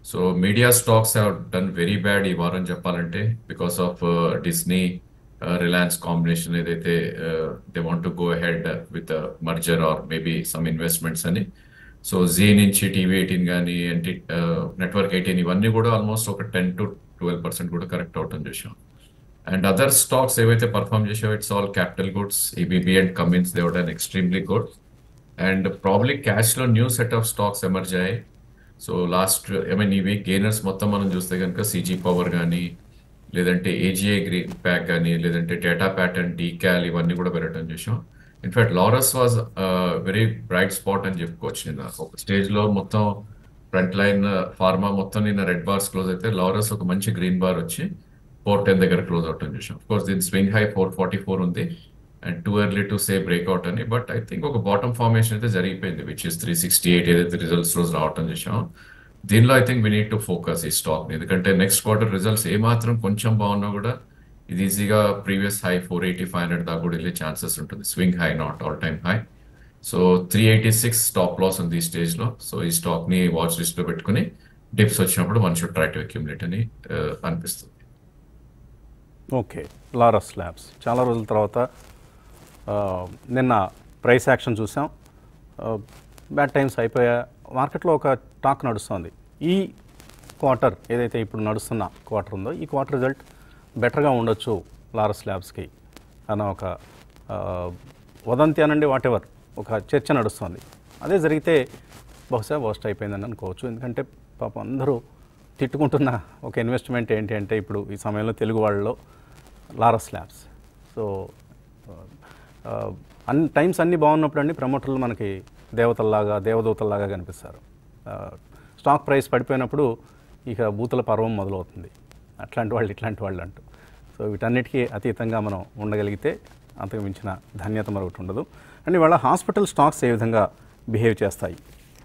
so media stocks have done very bad ఈ వారం చెప్పాలంటే because of Disney Reliance combination ఏదైతే they want to go head with merger or maybe some investments అని సో జీ నుంచి టీవీ ఎయిటీన్ కానీ ఎన్టీ నెట్వర్క్ ఎయిటీన్ ఇవన్నీ కూడా ఆల్మోస్ట్ ఒక టెన్ టు ట్వెల్వ్ పర్సెంట్ కూడా కరెక్ట్ అవటం చూసాం అండ్ అదర్ స్టాక్స్ ఏవైతే పర్ఫామ్ చేసావో it's all capital goods ABB and Cummins they've done extremely good and probably క్యాష్లో new set of stocks emerge అయ్యాయి సో లాస్ట్ ఐ మీన్ ఈ week gainers మొత్తం మనం చూస్తే కనుక సీజీ పవర్ కానీ లేదంటే ఏజీఐ గ్రీన్ ప్యాక్ కానీ లేదంటే డేటా ప్యాటర్న్ డీక్యాల్ ఇవన్నీ కూడా పెరగడం చూసాం in fact Laurus was very bright spot అని చెప్పుకోవచ్చు నిన్న ఒక స్టేజ్ లో మొత్తం ఫ్రంట్ లైన్ ఫార్మా మొత్తం నిన్న రెడ్ బార్స్ క్లోజ్ అయితే లారస్ ఒక మంచి గ్రీన్ బార్ వచ్చి ఫోర్ టెన్ దగ్గర క్లోజ్ అవటం చూసాం కోర్స్ దీని swing high four forty four ఉంది and too early to say breakout అని బట్ ఐ థింక్ ఒక బాటమ్ ఫార్మేషన్ అయితే జరిగిపోయింది which is three sixty eight ఏదైతే రిజల్ట్స్ రోజు రావటం చూసాం దీనిలో I think we need to focus ఈ స్టాక్ ఎందుకంటే నెక్స్ట్ క్వార్టర్ రిజల్ట్స్ ఏమాత్రం కొంచెం బాగున్నా కూడా ఇది ఈజీగా previous high four eighty five hundred దాకా కూడా వెళ్ళే ఛాన్సెస్ ఉంటుంది swing high not all time high so three eighty six stop loss ఉంది ఈ స్టేజ్ లో సో ఈ స్టాక్ ని వాచ్ లిస్ట్ లో పెట్టుకుని డిప్స్ వచ్చినప్పుడు one should try to accumulate అని uh, అనిపిస్తుంది ఓకే లారస్ ల్యాబ్స్ చాలా రోజుల తర్వాత ఆ, నిన్న ప్రైస్ యాక్షన్ చూసాం బ్యాడ్ టైమ్స్ అయిపోయా మార్కెట్లో ఒక టాక్ నడుస్తుంది ఈ క్వార్టర్ ఏదైతే ఇప్పుడు నడుస్తున్న క్వార్టర్ ఉందో ఈ క్వార్టర్ రిజల్ట్ బెటర్గా ఉండొచ్చు లారస్ ల్యాబ్స్కి అన్న ఒక ఆ, వదంతి అనండి వాట్ ఎవర్ ఒక చర్చ నడుస్తుంది అదే జరిగితే బహుశా వర్స్ట్ అయిపోయిందని అనుకోవచ్చు ఎందుకంటే పాపం అందరూ తిట్టుకుంటున్న ఒక ఇన్వెస్ట్మెంట్ ఏంటి అంటే ఇప్పుడు ఈ సమయంలో తెలుగు వాళ్ళలో లారస్ ల్యాబ్స్ సో అన్ని టైమ్స్ అన్నీ బాగున్నప్పుడు అండి ప్రమోటర్లు మనకి దేవతల్లాగా దేవదూతల్లాగా కనిపిస్తారు ఆ, స్టాక్ ప్రైస్ పడిపోయినప్పుడు ఇక బూతుల పర్వం మొదలవుతుంది అట్లాంటి వాళ్ళు ఇట్లాంటి వాళ్ళు అంటూ సో వీటన్నిటికీ అతీతంగా మనం ఉండగలిగితే అంతకు మించిన ధన్యత మరొకటి ఉండదు అండ్ ఇవాళ హాస్పిటల్ స్టాక్స్ ఏ విధంగా బిహేవ్ చేస్తాయి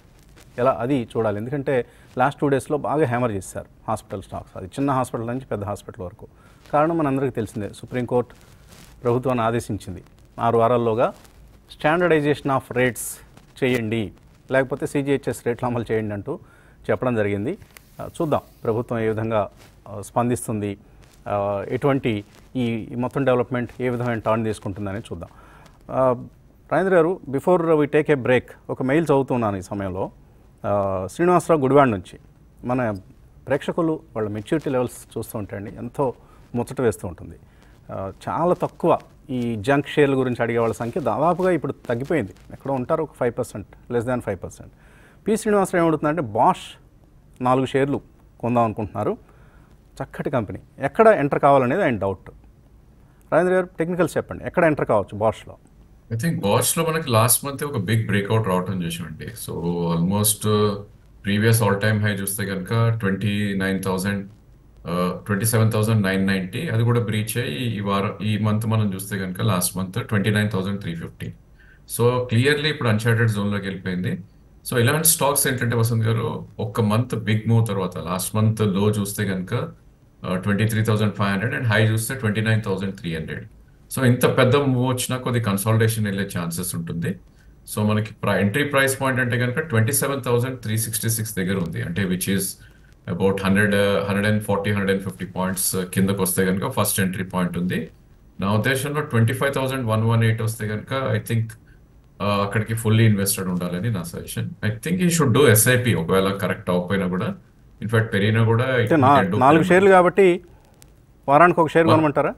ఎలా అది చూడాలి ఎందుకంటే లాస్ట్ టూ డేస్లో బాగా హ్యామర్ చేశారు హాస్పిటల్ స్టాక్స్ అది చిన్న హాస్పిటల్ నుంచి పెద్ద హాస్పిటల్ వరకు కారణం మనందరికీ తెలిసిందే సుప్రీంకోర్టు ప్రభుత్వాన్ని ఆదేశించింది ఆరు వారాల్లోగా స్టాండర్డైజేషన్ ఆఫ్ రేట్స్ చేయండి లేకపోతే సిజిహెచ్ఎస్ రేట్లు అమలు చేయండి అంటూ చెప్పడం జరిగింది ఆ, చూద్దాం ప్రభుత్వం ఏ విధంగా ఆ, స్పందిస్తుంది ఆ, ఎటువంటి ఈ ఈ మొత్తం డెవలప్మెంట్ ఏ విధమైన టర్న్ తీసుకుంటుందని చూద్దాం ఆ, Rajendra garu before we take a break ఒక మెయిల్ చదువుతున్నాను ఈ సమయంలో ఆ, శ్రీనివాసరావు గుడివాడ నుంచి మన ప్రేక్షకులు వాళ్ళ మెచ్యూరిటీ లెవెల్స్ చూస్తూ ఉంటాయండి ఎంతో ముచ్చట వేస్తూ ఉంటుంది ఆ, చాలా తక్కువ ఈ జంక్ షేర్ల గురించి అడిగే వాళ్ళ సంఖ్య దాదాపుగా ఇప్పుడు తగ్గిపోయింది ఎక్కడో ఉంటారు ఒక five percent less than five percent P Srinivasarao ఏమడుతుందంటే బాష్ నాలుగు షేర్లు కొందాం అనుకుంటున్నారు చక్కటి కంపెనీ ఎక్కడ ఎంటర్ కావాలనేది ఆయన డౌట్ రాజేంద్ర గారు టెక్నికల్స్ చెప్పండి ఎక్కడ ఎంటర్ కావచ్చు బాష్లో ఐ థింక్ బాష్ లో మనకి లాస్ట్ మంత్ ఒక బిగ్ బ్రేక్అవుట్ రావటం చూసామండి so almost previous all time high చూస్తే కనుక twenty nine thousand twenty seven thousand nine ninety అది కూడా బ్రీచ్ అయ్యి ఈ వారం ఈ మంత్ మనం చూస్తే కనుక last month twenty nine thousand three fifty so clearly ఇప్పుడు అన్చార్టెడ్ జోన్లోకి వెళ్ళిపోయింది సో ఇలాంటి స్టాక్స్ ఏంటంటే వసంత్ గారు ఒక్క మంత్ బిగ్ మూవ్ తర్వాత లాస్ట్ మంత్ లో చూస్తే కనుక twenty three thousand five hundred and high చూస్తే twenty nine thousand three hundred so ఇంత పెద్ద మూవ్ వచ్చినా కొద్ది కన్సాలిడేషన్ వెళ్ళే ఛాన్సెస్ ఉంటుంది సో మనకి ఎంట్రీ ప్రైస్ పాయింట్ అంటే కనుక twenty seven thousand three sixty six దగ్గర ఉంది అంటే which is about hundred hundred and forty hundred and fifty points కిందకు వస్తే కనుక ఫస్ట్ ఎంట్రీ పాయింట్ ఉంది నా ఉద్దేశంలో twenty five thousand one one eight వస్తే కనుక ఐ థింక్ అక్కడికి ఫుల్లీ ఇన్వెస్టెడ్ ఉండాలని నా సజెషన్ ఐ థింక్ ఈ షుడ్ డూ ఎస్ఐపి ఒకవేళ కరెక్ట్ అవ్వకపోయినా కూడా ఇన్ఫాక్ట్ పెరిగినా కూడా it అంటే we నా can do నాలుగు pyramid. షేర్లు కాబట్టి వారానికి ఒక షేర్ కొనమంటారా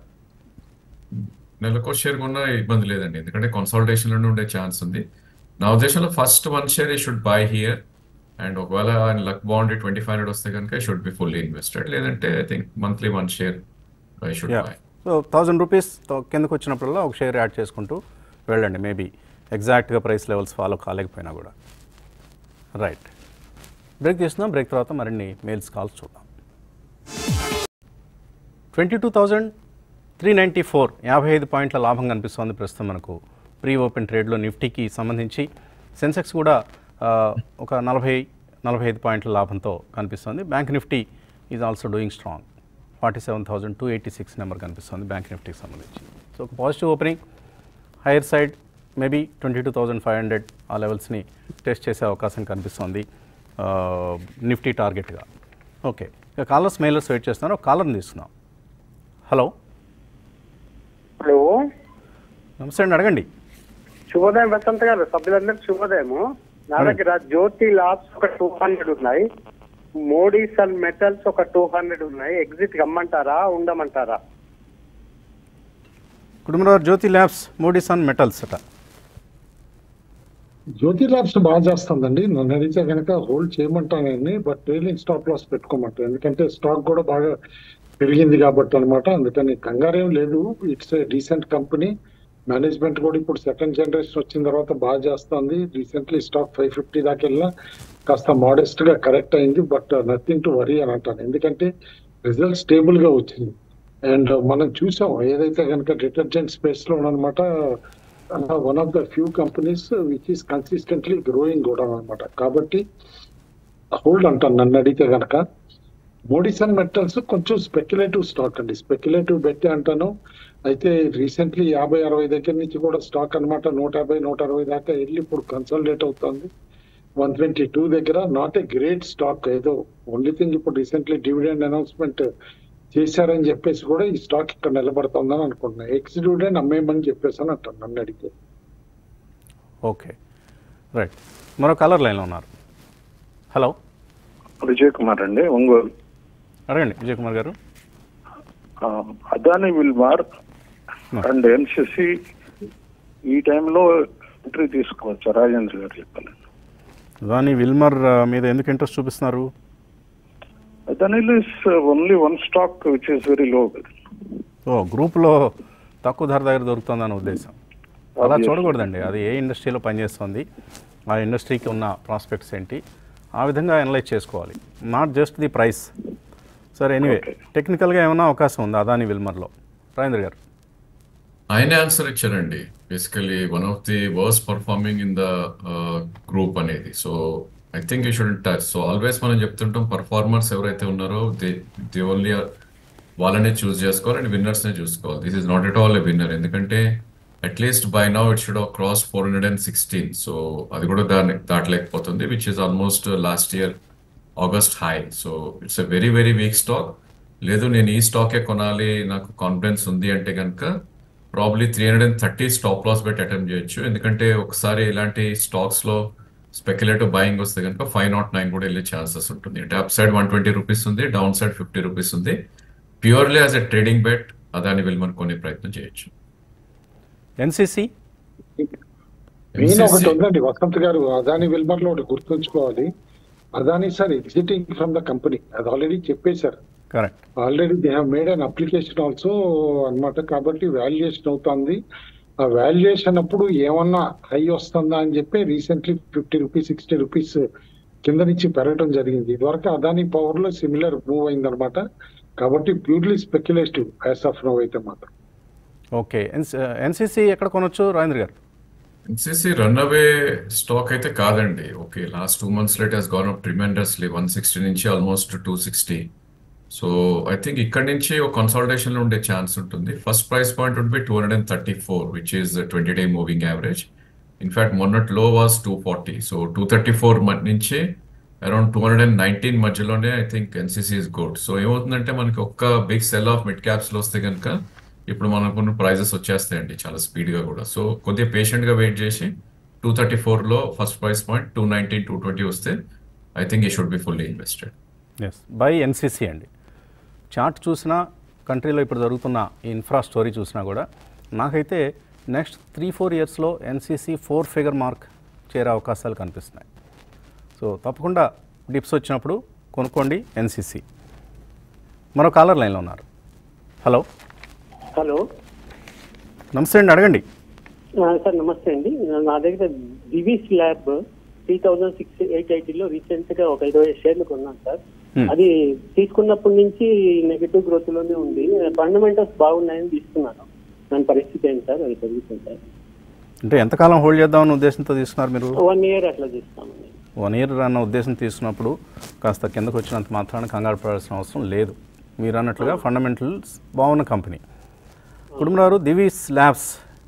నెలకో షేర్ కొన్నా ఇబ్బంది లేదండి ఎందుకంటే కన్సల్టేషన్ లోనే ఉండే ఛాన్స్ ఉంది నా ఉద్దేశంలో first one share he should buy here and ఒకవేళ ఆయన లక్ బాగుండి ట్వంటీ ఫైవ్ హండ్రెడ్ వస్తే కనుక I should be fully invested లేదంటే I think monthly one share I should yeah buy so thousand rupees కిందకు వచ్చినప్పుడల్లా ఒక షేర్ యాడ్ చేసుకుంటూ వెళ్ళండి మేబీ ఎగ్జాక్ట్గా ప్రైస్ లెవెల్స్ ఫాలో కాలేకపోయినా కూడా రైట్ బ్రేక్ చేస్తున్నాం బ్రేక్ తర్వాత మరిన్ని మెయిల్స్ కాల్స్ చూద్దాం twenty two thousand three ninety four యాభై ఐదు పాయింట్ల లాభం కనిపిస్తోంది ప్రస్తుతం మనకు ప్రీ ఓపెన్ ట్రేడ్లో నిఫ్టీకి సంబంధించి సెన్సెక్స్ కూడా ఆ, ఒక నలభై నలభై ఐదు పాయింట్ల లాభంతో కనిపిస్తోంది bank Nifty is also doing strong forty seven thousand two eighty six number కనిపిస్తుంది బ్యాంక్ నిఫ్టీకి సంబంధించి సో ఒక positive opening higher side maybe twenty two thousand five hundred ఆ లెవెల్స్ని టెస్ట్ చేసే అవకాశం కనిపిస్తోంది ఆ, నిఫ్టీ టార్గెట్గా ఓకే ఇక కాలర్స్ మెయిలర్స్ వెయిట్ చేస్తున్నారు ఒక కాలర్ని తీసుకున్నాం హలో హలో నమస్తే అండి అడగండి శుభోదయం వసంత్ గారు సభ్యులందరికీ శుభోదయము నా దగ్గర జ్యోతి లాబ్స్ ఒక టూ హండ్రెడ్ ఉన్నాయి మోడీస్ అండ్ మెటల్స్ ఒక టూ హండ్రెడ్ ఉన్నాయి ఎగ్జిట్ గమ్మంటారా ఉండమంటారా Kutumbarao Jyothi labs Modis and metals అట జ్యోతి ల్యాబ్స్ బాగా చేస్తుందండి నన్ను అడిగితే కనుక హోల్డ్ చేయమంటానండి బట్ ట్రైలింగ్ స్టాప్ లాస్ పెట్టుకోమంటాను ఎందుకంటే స్టాక్ కూడా బాగా పెరిగింది కాబట్టి అనమాట అందుకని కంగారేం లేదు it's a decent company management కూడా ఇప్పుడు సెకండ్ జనరేషన్ వచ్చిన తర్వాత బాగా చేస్తుంది రీసెంట్లీ స్టాక్ ఫైవ్ ఫిఫ్టీ దాకా వెళ్ళినా కాస్త మోడెస్ట్ గా కరెక్ట్ అయింది బట్ నథింగ్ టు వరీ అని అంటాను ఎందుకంటే రిజల్ట్ స్టేబుల్ గా వచ్చింది అండ్ మనం చూసాం ఏదైతే కనుక డిటర్జెంట్ స్పేస్ లో అనమాట one of the few companies which is consistently growing కూడా అనమాట కాబట్టి హోల్డ్ అంటాను నన్ను అడిగితే కనుక మోడిసన్ మెటల్స్ కొంచెం స్పెక్యులేటివ్ స్టాక్ అండి స్పెక్యులేటివ్ పెట్టి అంటాను అయితే రీసెంట్లీ యాభై అరవై దగ్గర నుంచి కూడా స్టాక్ అన్నమాట నూట యాభై నూట అరవై దాకా వెళ్ళి ఇప్పుడు కన్సల్టేట్ అవుతుంది వన్ ట్వంటీ టూ దగ్గర నాట్ ఏ గ్రేట్ స్టాక్ ఏదో ఓన్లీ థింగ్ ఇప్పుడు రీసెంట్లీ డివిడెండ్ అనౌన్స్మెంట్ చేశారని చెప్పేసి కూడా ఈ స్టాక్ ఇక్కడ నిలబడుతుందని అనుకుంటున్నా ఎక్స్ డివిడెండ్ అమ్మేయమని చెప్పేసి అని అంటాను నన్ను అడిగితే ఓకే రైట్ మరో కాలర్ లైన్లో ఉన్నారు హలో విజయ్ కుమార్ అండి ఒంగోలు అడగండి విజయ్ కుమార్ గారు ఆ, అదాని విల్మార్ అండ్ ఎన్సిసి ఈ టైంలో ఎంట్రీ తీసుకోవచ్చా రాజేంద్ర గారు చెప్పాలి దాని విల్మర్ ఆ, మీద ఎందుకు ఇంట్రెస్ట్ చూపిస్తున్నారు అదానిలో is only one stock which is very low ఓ గ్రూప్లో తక్కువ ధర దగ్గర దొరుకుతుందన్న ఉద్దేశం అలా Obviously. చూడకూడదండి అది ఏ ఇండస్ట్రీలో పనిచేస్తుంది ఆ ఇండస్ట్రీకి ఉన్న ప్రాస్పెక్ట్స్ ఏంటి ఆ విధంగా అనలైజ్ చేసుకోవాలి నాట్ జస్ట్ ది ప్రైస్ సరే ఎనీవే Okay. టెక్నికల్గా ఏమైనా అవకాశం ఉంది అదాని విల్మర్లో రాజేంద్ర గారు ఆయన ఆన్సర్ ఇచ్చారండి basically one of the worst performing in the group అనేది so I think you should touch so always మనం చెప్తుంటాం పర్ఫార్మర్స్ ఎవరైతే ఉన్నారో దే దే ఓన్లీ వాళ్ళనే చూస్ చేసుకోవాలి అండ్ విన్నర్స్నే చూసుకోవాలి this is not at all a winner ఎందుకంటే at least by now it should cross four hundred and sixteen so అది కూడా దాన్ని దాటలేకపోతుంది which is almost last year August high so it's a very very weak stock లేదు నేను ఈ స్టాకే కొనాలి నాకు కాన్ఫిడెన్స్ ఉంది అంటే కనుక probably three hundred and thirty stop loss పెట్టి అటెంప్ట్ చేయొచ్చు ఎందుకంటే ఒకసారి ఇలాంటి స్టాక్స్ లో స్పెక్యులేటివ్ బయింగ్ వస్తే కనుక ఫైవ్ నాట్ నైన్ కూడా వెళ్ళే ఛాన్సెస్ ఉంటుంది అంటే up side one twenty rupees ఉంది డౌన్ సైడ్ ఫిఫ్టీ రూపీస్ ఉంది purely as a trading bet Adani వెళ్ళమని కొనే ప్రయత్నం చేయొచ్చు ఎన్సీసీ మెయిన్ ఒకటి MCC ఉందండి వసంత్ గారు అదాని విల్మర్ లో ఒకటి గుర్తుంచుకోవాలి Adani sir exiting from the company అది ఆల్రెడీ చెప్పేశారు correct already they have made an application also అన్నమాట కాబట్టి వాల్యుయేషన్ అవుతుంది ఆ వాల్యుయేషన్ అప్పుడు ఏమన్నా హై వస్తుందా అని చెప్పి recently fifty rupees sixty rupees కింద నుంచి పెరగడం జరిగింది ఇదివరకు అదాని పవర్ లో సిమిలర్ మూవ్ అయిందనమాట కాబట్టి purely speculative as of now అయితే మాత్రం ఓకే ఎన్సీసీ ఎక్కడ కొనొచ్చు రాజేంద్ర గారు ఎన్సీసీ రన్ అవే స్టాక్ అయితే కాదండి okay last two months let he's gone up tremendously one sixty నుంచి almost two sixty so I think ఇక్కడ నుంచి ఒక కన్సాలిడేషన్ లో ఉండే ఛాన్స్ ఉంటుంది first price point would be two hundred and thirty four which is twenty day moving average in fact మొన్నటి లో was two forty so two thirty four నుంచి around two hundred and nineteen మధ్యలోనే I think NCC is good so ఏమవుతుందంటే మనకి ఒక్క big sell off mid caps లో వస్తే కనుక ఇప్పుడు మనకున్న ప్రైజెస్ వచ్చేస్తాయండి చాలా స్పీడ్ గా కూడా సో కొద్దిగా పేషెంట్ గా వెయిట్ చేసి టూ థర్టీ ఫోర్ లో first price point two nineteen two twenty వస్తే ఐ థింక్ ఈ should be fully invested as by NCC అండి చార్ట్ చూసినా కంట్రీలో ఇప్పుడు జరుగుతున్న ఈ ఇన్ఫ్రా స్టోరీ చూసినా కూడా నాకైతే నెక్స్ట్ త్రీ ఫోర్ ఇయర్స్లో ఎన్సీసీ ఫోర్ ఫిగర్ మార్క్ చేరే అవకాశాలు కనిపిస్తున్నాయి సో తప్పకుండా డిప్స్ వచ్చినప్పుడు కొనుక్కోండి ఎన్సీసీ మరో కాలర్ లైన్లో ఉన్నారు హలో హలో నమస్తే అండి అడగండి సార్ నమస్తే అండి నా దగ్గర Divis lab three thousand six eight ఎయిటీలో రీసెంట్ గా ఒక ఇరవై షేర్లు కొన్నాను సార్ Hmm. అది తీసుకున్నప్పటి నుంచి నెగటివ్ గ్రోత్ లోనే ఉంది ఫండమెంటల్స్ బాగున్నాయని తీసుకున్నాను దాని పరిస్థితి ఏంటి సార్ అది పెరుగుతుంది సార్ అంటే ఎంతకాలం హోల్డ్ చేద్దామన్న ఉద్దేశంతో తీసుకున్నారు మీరు వన్ ఇయర్ అట్లా తీస్తామండి వన్ ఇయర్ అన్న ఉద్దేశం తీసుకున్నప్పుడు కాస్త కిందకు వచ్చినంత మాత్రాన కంగారు పడాల్సిన అవసరం లేదు మీరు అన్నట్లుగా ఫండమెంటల్స్ బాగున్న కంపెనీ కుటుంబారు దివీస్ ల్యాబ్స్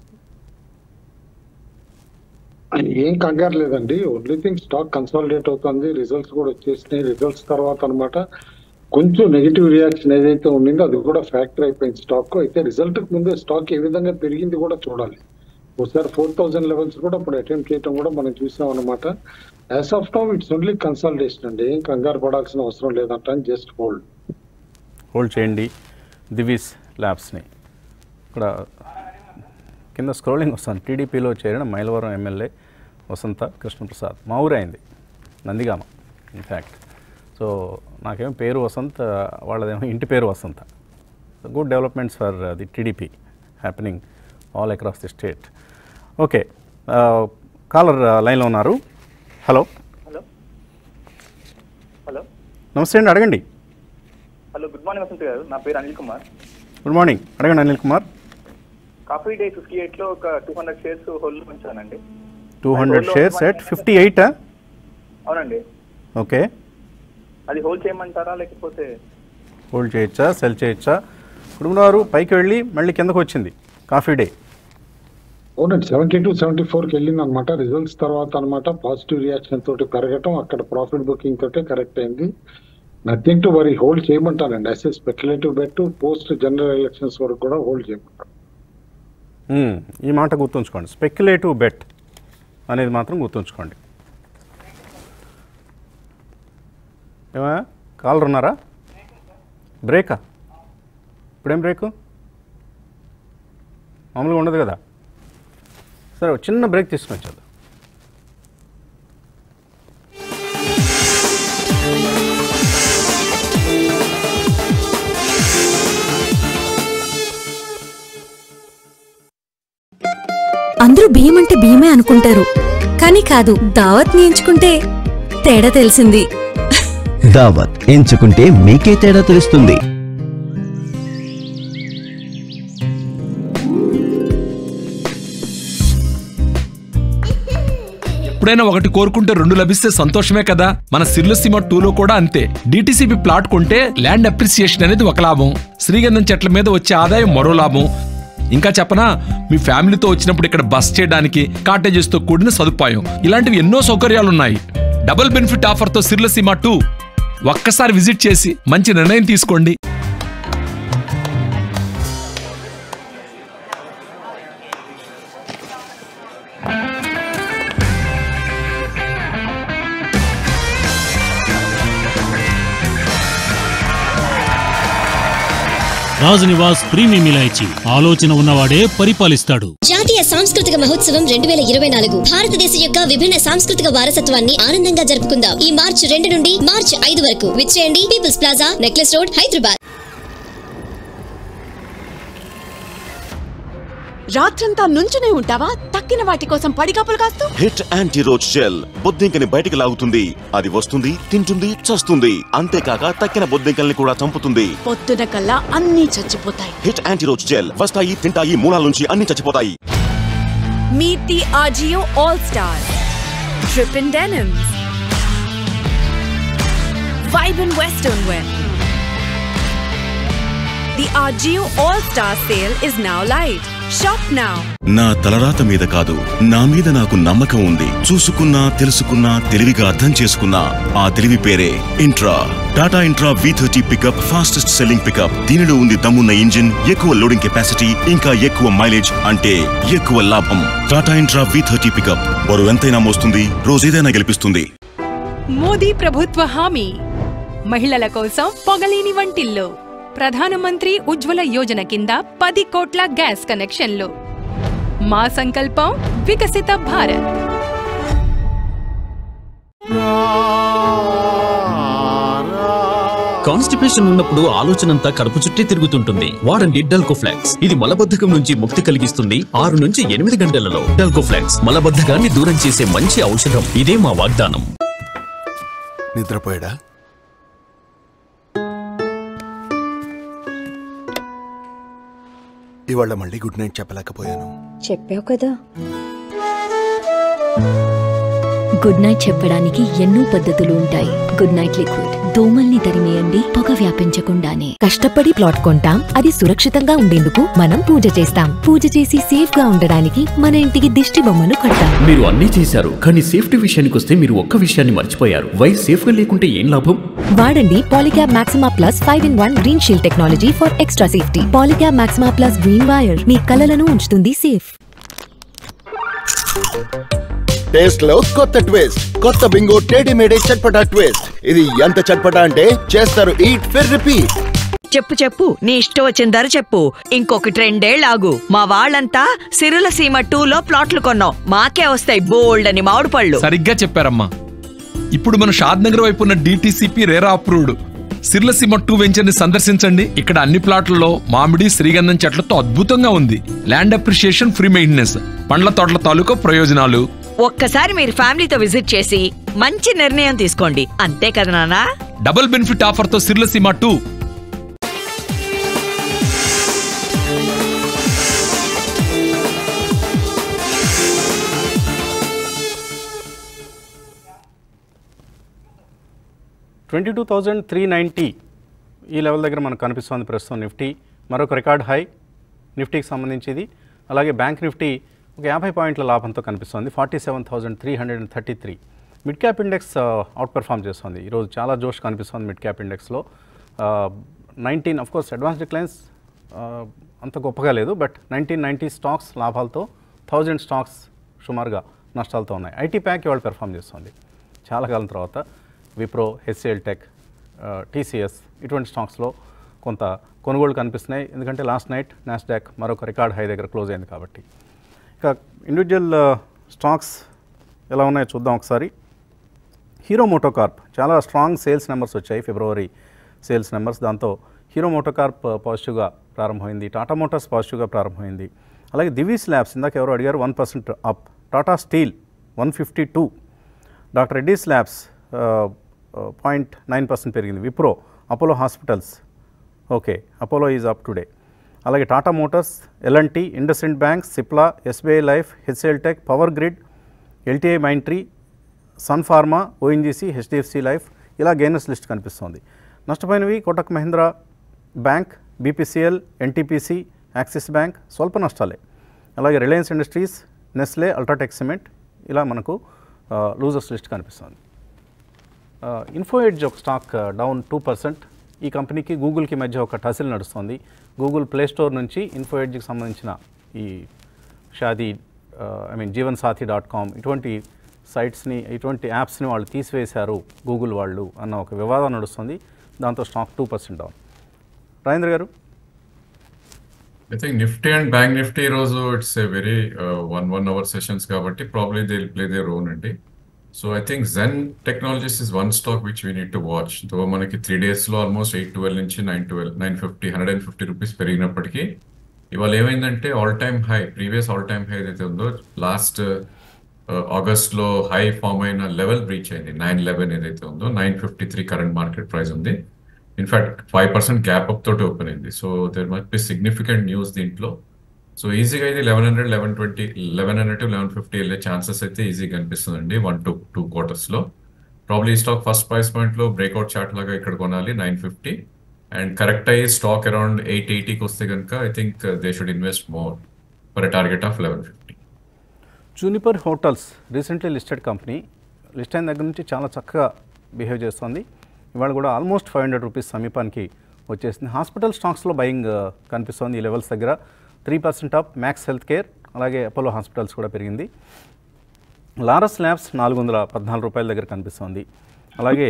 ఏం కంగారు లేదండి ఓన్లీ థింగ్ స్టాక్ కన్సాలిడేట్ అవుతుంది రిజల్ట్స్ కూడా వచ్చేసినాయి రిజల్ట్స్ తర్వాత అనమాట కొంచెం నెగిటివ్ రియాక్షన్ ఏదైతే ఉండిందో అది కూడా ఫ్యాక్టర్ అయిపోయింది స్టాక్ అయితే రిజల్ట్ ముందే స్టాక్ ఏ విధంగా పెరిగింది కూడా చూడాలి ఒకసారి ఫోర్ థౌసండ్ లెవెల్స్ కూడా ఇప్పుడు అటెంప్ట్ చేయడం కూడా మనం చూసాం అనమాట as of now it's only consultation అండి ఏం కంగారు పడాల్సిన అవసరం లేదంట జస్ట్ హోల్డ్ హోల్డ్ చేయండి దివిస్ ల్యాబ్స్ని ఇక్కడ కింద స్క్రోలింగ్ వస్తాను టీడీపీలో చేరిన మైలవరం ఎమ్మెల్యే వసంత కృష్ణప్రసాద్ మా ఊరే అయింది నందిగామ ఇన్ఫ్యాక్ట్ సో నాకేమో పేరు వసంత్ వాళ్ళదేమో ఇంటి పేరు Vasantha good developments for the TDP happening all across the state okay caller లైన్లో ఉన్నారు హలో హలో హలో నమస్తే అండి అడగండి హలో గుడ్ మార్నింగ్ వసంత్ గారు నా పేరు అనిల్ కుమార్ గుడ్ మార్నింగ్ అడగండి Anil Kumar coffee day fifty eight లో ఒక టూ హండ్రెడ్ షేర్స్ హోల్డ్ ఉంచానండి two hundred shares at fifty ఎయిటా అవునండి ఓకే అది హోల్డ్ చేయమంటారా లేకపోతే హోల్డ్ చేయొచ్చా సెల్ చేయొచ్చా కుటుంబారు పైకి వెళ్ళి మళ్ళీ కిందకు వచ్చింది కాఫీ డే అవునండి సెవెంటీ టు సెవెంటీ ఫోర్కి వెళ్ళింది అనమాట రిజల్ట్స్ తర్వాత అనమాట పాజిటివ్ రియాక్షన్ తోటి పెరగటం అక్కడ ప్రాఫిట్ బుకింగ్ తోటే కరెక్ట్ అయింది నథింగ్ టు వరీ హోల్డ్ చేయమంటారండి as a speculative bet post general elections వరకు కూడా హోల్డ్ చేయమంటారు మ్మ్. ఈ మాట గుర్తుంచుకోండి స్పెక్యులేటివ్ బెట్ అనేది మాత్రం గుర్తుంచుకోండి ఏమా కాలర్ ఉన్నారా బ్రేకా ఇప్పుడేం బ్రేకు మామూలుగా ఉండదు కదా సరే ఒక చిన్న బ్రేక్ తీసుకుని వచ్చేద్దాం అందరూ బియ్యం అంటే బియ్యమే అనుకుంటారు కానీ కాదు దావత్ ఎంచుకుంటే తేడా తెలిసింది దావత్ ఎంచుకుంటే మీకే తేడా తెలుస్తుంది ఎప్పుడైనా ఒకటి కోరుకుంటే రెండు లభిస్తే సంతోషమే కదా మన సిర్లసీమ టూలో కూడా అంతే డిటిసిపి ప్లాట్ కొంటే ల్యాండ్ అప్రిసియేషన్ అనేది ఒక లాభం శ్రీగంధం చెట్ల మీద వచ్చే ఆదాయం మరో లాభం ఇంకా చెప్పనా మీ ఫ్యామిలీతో వచ్చినప్పుడు ఇక్కడ బస్ చేయడానికి కాటేజెస్ తో కూడిన సదుపాయం ఇలాంటివి ఎన్నో సౌకర్యాలున్నాయి డబుల్ బెనిఫిట్ ఆఫర్తో సిర్లసీమ టూ ఒక్కసారి విజిట్ చేసి మంచి నిర్ణయం తీసుకోండి రాజనివాస్ ప్రీమియం ఇలాయచి ఆలోచన ఉన్నవాడే పరిపాలిస్తాడు జాతీయ సాంస్కృతిక మహోత్సవం రెండు వేల ఇరవై నాలుగు భారతదేశం యొక్క విభిన్న సాంస్కృతిక వారసత్వాన్ని ఆనందంగా జరుపుకుందాం ఈ మార్చి రెండు నుండి మార్చి ఐదు వరకు విచ్చేయండి people's plaza necklace road Hyderabad రాత్రంతా నుంచునే ఉంటావా తక్కిన వాటి కోసం పడిగాపులు కాస్తూ హిట్ యాంటీ రోజ్ జెల్ బొద్దింకని బయటికి లాగుతుంది అది వస్తుంది తింటుంది చస్తుంది అంతేకాక తక్కిన బొద్దింకల్ని కూడా చంపుతుంది పొద్దున కల్లా అన్నీ చచ్చిపోతాయి హిట్ యాంటీ రోజ్ జెల్ వస్తాయి తింటాయి మూలాల నుంచి అన్ని చచ్చిపోతాయి Meet the RGO All Stars. Trip in denims. Vibe in Western wear. The RGO All Star sale is now live. Shop now. నా తలరాత మీద కాదు నా మీద నాకు నమ్మకం ఉంది చూసుకున్నా తెలుసుకున్నా తెలివిగా అర్థం చేసుకున్నా ఆ తెలివి పేరే Intra Tata Intra V thirty pickup fastest selling pickup దీనిలో ఉంది దమ్మున్న ఇంజిన్ ఎక్కువ లోడింగ్ కెపాసిటీ ఇంకా ఎక్కువ మైలేజ్ అంటే ఎక్కువ లాభం Tata Intra V thirty pickup బరువు ఎంతైనా మోస్తుంది రోజేదైనా గెలిపిస్తుంది మోదీ ప్రభుత్వ హామీ మహిళల కోసం పొగలేని వంటిల్లు ప్రధానమంత్రి ఉజ్వల యోజన కింద పది కోట్ల గ్యాస్ కనెక్షన్లు మా సంకల్పం వికసిత భారత్ కాన్స్టిపేషన్ ఉన్నప్పుడు ఆలోచనంతా కడుపు చుట్టే తిరుగుతుంటుంది వాడండి డల్కోఫ్లాక్స్ ఇది మలబద్ధకం నుంచి ముక్తి కలిగిస్తుంది ఆరు నుంచి ఎనిమిది గంటలలో డల్కోఫ్లాక్స్ మలబద్ధకాన్ని దూరం చేసే మంచి ఔషధం ఇదే మా వాగ్దానం నిద్రపోయాడా ఇవాళ మళ్ళీ గుడ్ నైట్ చెప్పలేకపోయాను చెప్పావు కదా గుడ్ నైట్ చెప్పడానికి ఎన్నో పద్ధతులు ఉంటాయి గుడ్ నైట్ లిక్విడ్ దోమల్ని తరిమేయండి పొగ వ్యాపించకుండానే కష్టపడి ప్లాట్ కొంటాం అది సురక్షితంగా ఉండేందుకు మనం పూజ చేస్తాం పూజ చేసి సేఫ్ గా ఉండడానికి మన ఇంటికి దిష్టి బొమ్మను కడతాం మీరు అన్నీ చేశారు కానీ సేఫ్టీ విషయానికి వస్తే మీరు ఒక్క విషయాన్ని మర్చిపోయారు వైర్ సేఫ్ గా లేకుంటే ఏం లాభం వాడండి Polycab Maxima plus five in one green shield technology for extra safety Polycab Maxima plus green wire మీ కలలను ఉంచుతుంది సేఫ్ టేస్ట్ లో కొత్త ట్విస్ట్ కొత్త బింగో టేడి మేడే చట్పటా ట్విస్ట్ ఇది ఎంత చట్పటా అంటే చేస్తారు ఈట్ ఫిర్ రిపీట్ చెప్పు చెప్పు నీ ఇష్టం వచ్చిన ధర చెప్పు ఇంకొకటి రెండేళ్లాగు మా వాళ్ళంతా సిరుల సీమ టూలో ప్లాట్లు కొన్నాం మాకే వస్తాయి బోల్డ్ అని మామిడి పళ్ళు సరిగ్గా చెప్పారమ్మా ఇప్పుడు మన షాద్ నగర్ వైపు ఉన్న DTCP RERA approved Sirlaseema two venture ని సందర్శించండి ఇక్కడ అన్ని ప్లాట్లలో మామిడి శ్రీగంధం చెట్లతో అద్భుతంగా ఉంది ల్యాండ్ అప్రిషియేషన్ ఫ్రీ మెయింటెనెన్స్ పండ్ల తోటల తాలూకా ప్రయోజనాలు ఒక్కసారి మీరు ఫ్యామిలీతో విజిట్ చేసి మంచి నిర్ణయం తీసుకోండి అంతే కదా నానా డబుల్ బెనిఫిట్ ఆఫర్ తో Sirlaseema two twenty two thousand three ninety ఈ లెవెల్ దగ్గర మనకు కనిపిస్తుంది ప్రస్తుతం నిఫ్టీ మరొక రికార్డ్ హై నిఫ్టీకి సంబంధించి ఇది అలాగే బ్యాంక్ నిఫ్టీ ఒక యాభై పాయింట్ల లాభంతో కనిపిస్తుంది forty seven thousand three hundred and thirty three mid cap index outperform చేస్తుంది ఈరోజు చాలా జోష్ కనిపిస్తుంది మిడ్ క్యాప్ ఇండెక్స్లో nineteen of course advance declines అంత గొప్పగా లేదు బట్ నైన్టీన్ నైంటీ స్టాక్స్ లాభాలతో థౌజండ్ స్టాక్స్ సుమారుగా నష్టాలతో ఉన్నాయి ఐటీ ప్యాక్ ఇవాళ పెర్ఫామ్ చేస్తుంది చాలా కాలం తర్వాత విప్రో హెచ్సిఎల్ టెక్ టీసీఎస్ ఇటువంటి స్టాక్స్లో కొంత కొనుగోలు కనిపిస్తున్నాయి ఎందుకంటే లాస్ట్ నైట్ నాస్డాక్ మరొక రికార్డ్ హై దగ్గర క్లోజ్ అయింది కాబట్టి ఇక ఇండివిజువల్ స్టాక్స్ ఎలా ఉన్నాయో చూద్దాం ఒకసారి హీరో మోటోకార్ప్ చాలా స్ట్రాంగ్ సేల్స్ నెంబర్స్ వచ్చాయి ఫిబ్రవరి సేల్స్ నెంబర్స్ దాంతో హీరో మోటోకార్ప్ పాజిటివ్గా ప్రారంభమైంది టాటా మోటార్స్ పాజిటివ్గా ప్రారంభమైంది అలాగే దివీస్ ల్యాబ్స్ ఇందాక ఎవరు అడిగారు one percent up Tata steel one fifty two doctor Reddy's labs point nine percent పెరిగింది Wipro Apollo hospitals okay Apollo is up today అలాగే Tata motors L and T IndusInd bank Cipla SBI life HCL tech power grid LTI Mindtree sun pharma ONGC HDFC life ఇలా gainers list కనిపిస్తోంది నష్టపోయినవి Kotak Mahindra bank BPCL NTPC axis bank స్వల్ప నష్టాలే అలాగే Reliance industries Nestle UltraTech cement ఇలా మనకు losers list కనిపిస్తుంది ఇన్ఫో ఎడ్జ్ ఒక స్టాక్ డౌన్ టూ పర్సెంట్ ఈ కంపెనీకి గూగుల్కి మధ్య ఒక టసిల్ నడుస్తుంది గూగుల్ ప్లే స్టోర్ నుంచి ఇన్ఫో ఎడ్జ్కి సంబంధించిన ఈ Shaadi I mean Jeevan Saathi dot com ఇటువంటి సైట్స్ని ఇటువంటి యాప్స్ని వాళ్ళు తీసివేశారు గూగుల్ వాళ్ళు అన్న ఒక వివాదం నడుస్తుంది దాంతో stock two percent down Rajendra గారు I think Nifty and bank Nifty ఈ రోజు it's a very one one hour sessions కాబట్టి probably they play their own అండి so I think Zen technologies is one stock which we need to watch తో మనకి three డేస్లో almost eight twelve నుంచి nine twelve nine fifty hundred and fifty rupees పెరిగినప్పటికీ ఇవాళ ఏమైందంటే all time high previous all time high ఏదైతే ఉందో last ఆగస్ట్లో హై ఫామ్ అయిన లెవెల్ బ్రీచ్ అయింది నైన్ లెవెన్ ఏదైతే ఉందో nine fifty three current market price ఉంది in fact five percent gap up తోటి ఓపెన్ అయింది so there must be significant news దీంట్లో సో ఈజీగా ఇది eleven hundred eleven twenty eleven hundred to eleven fifty వెళ్ళే ఛాన్సెస్ అయితే ఈజీగా కనిపిస్తుందండి వన్ టు టూ క్వార్టర్స్లో ప్రాబ్లీ ఈ స్టాక్ ఫస్ట్ ప్రైస్ పాయింట్లో బ్రేక్అవుట్ చార్ట్ లాగా ఇక్కడ కొనాలి నైన్ ఫిఫ్టీ అండ్ కరెక్ట్ అయ్యి స్టాక్ అరౌండ్ ఎయిట్ ఎయిటీకి వస్తే కనుక I think they should invest more for a target of eleven fifty juniper hotels recently listed company list అయిన దగ్గర నుంచి చాలా చక్కగా బిహేవ్ చేస్తుంది ఇవాళ కూడా ఆల్మోస్ట్ ఫైవ్ హండ్రెడ్ రూపీస్ సమీపానికి వచ్చేసింది హాస్పిటల్ స్టాక్స్లో బయింగ్ కనిపిస్తుంది ఈ లెవెల్స్ దగ్గర three percent up max health care అలాగే అపోలో హాస్పిటల్స్ కూడా పెరిగింది లారస్ ల్యాబ్స్ నాలుగు వందల పద్నాలుగు రూపాయల దగ్గర కనిపిస్తుంది అలాగే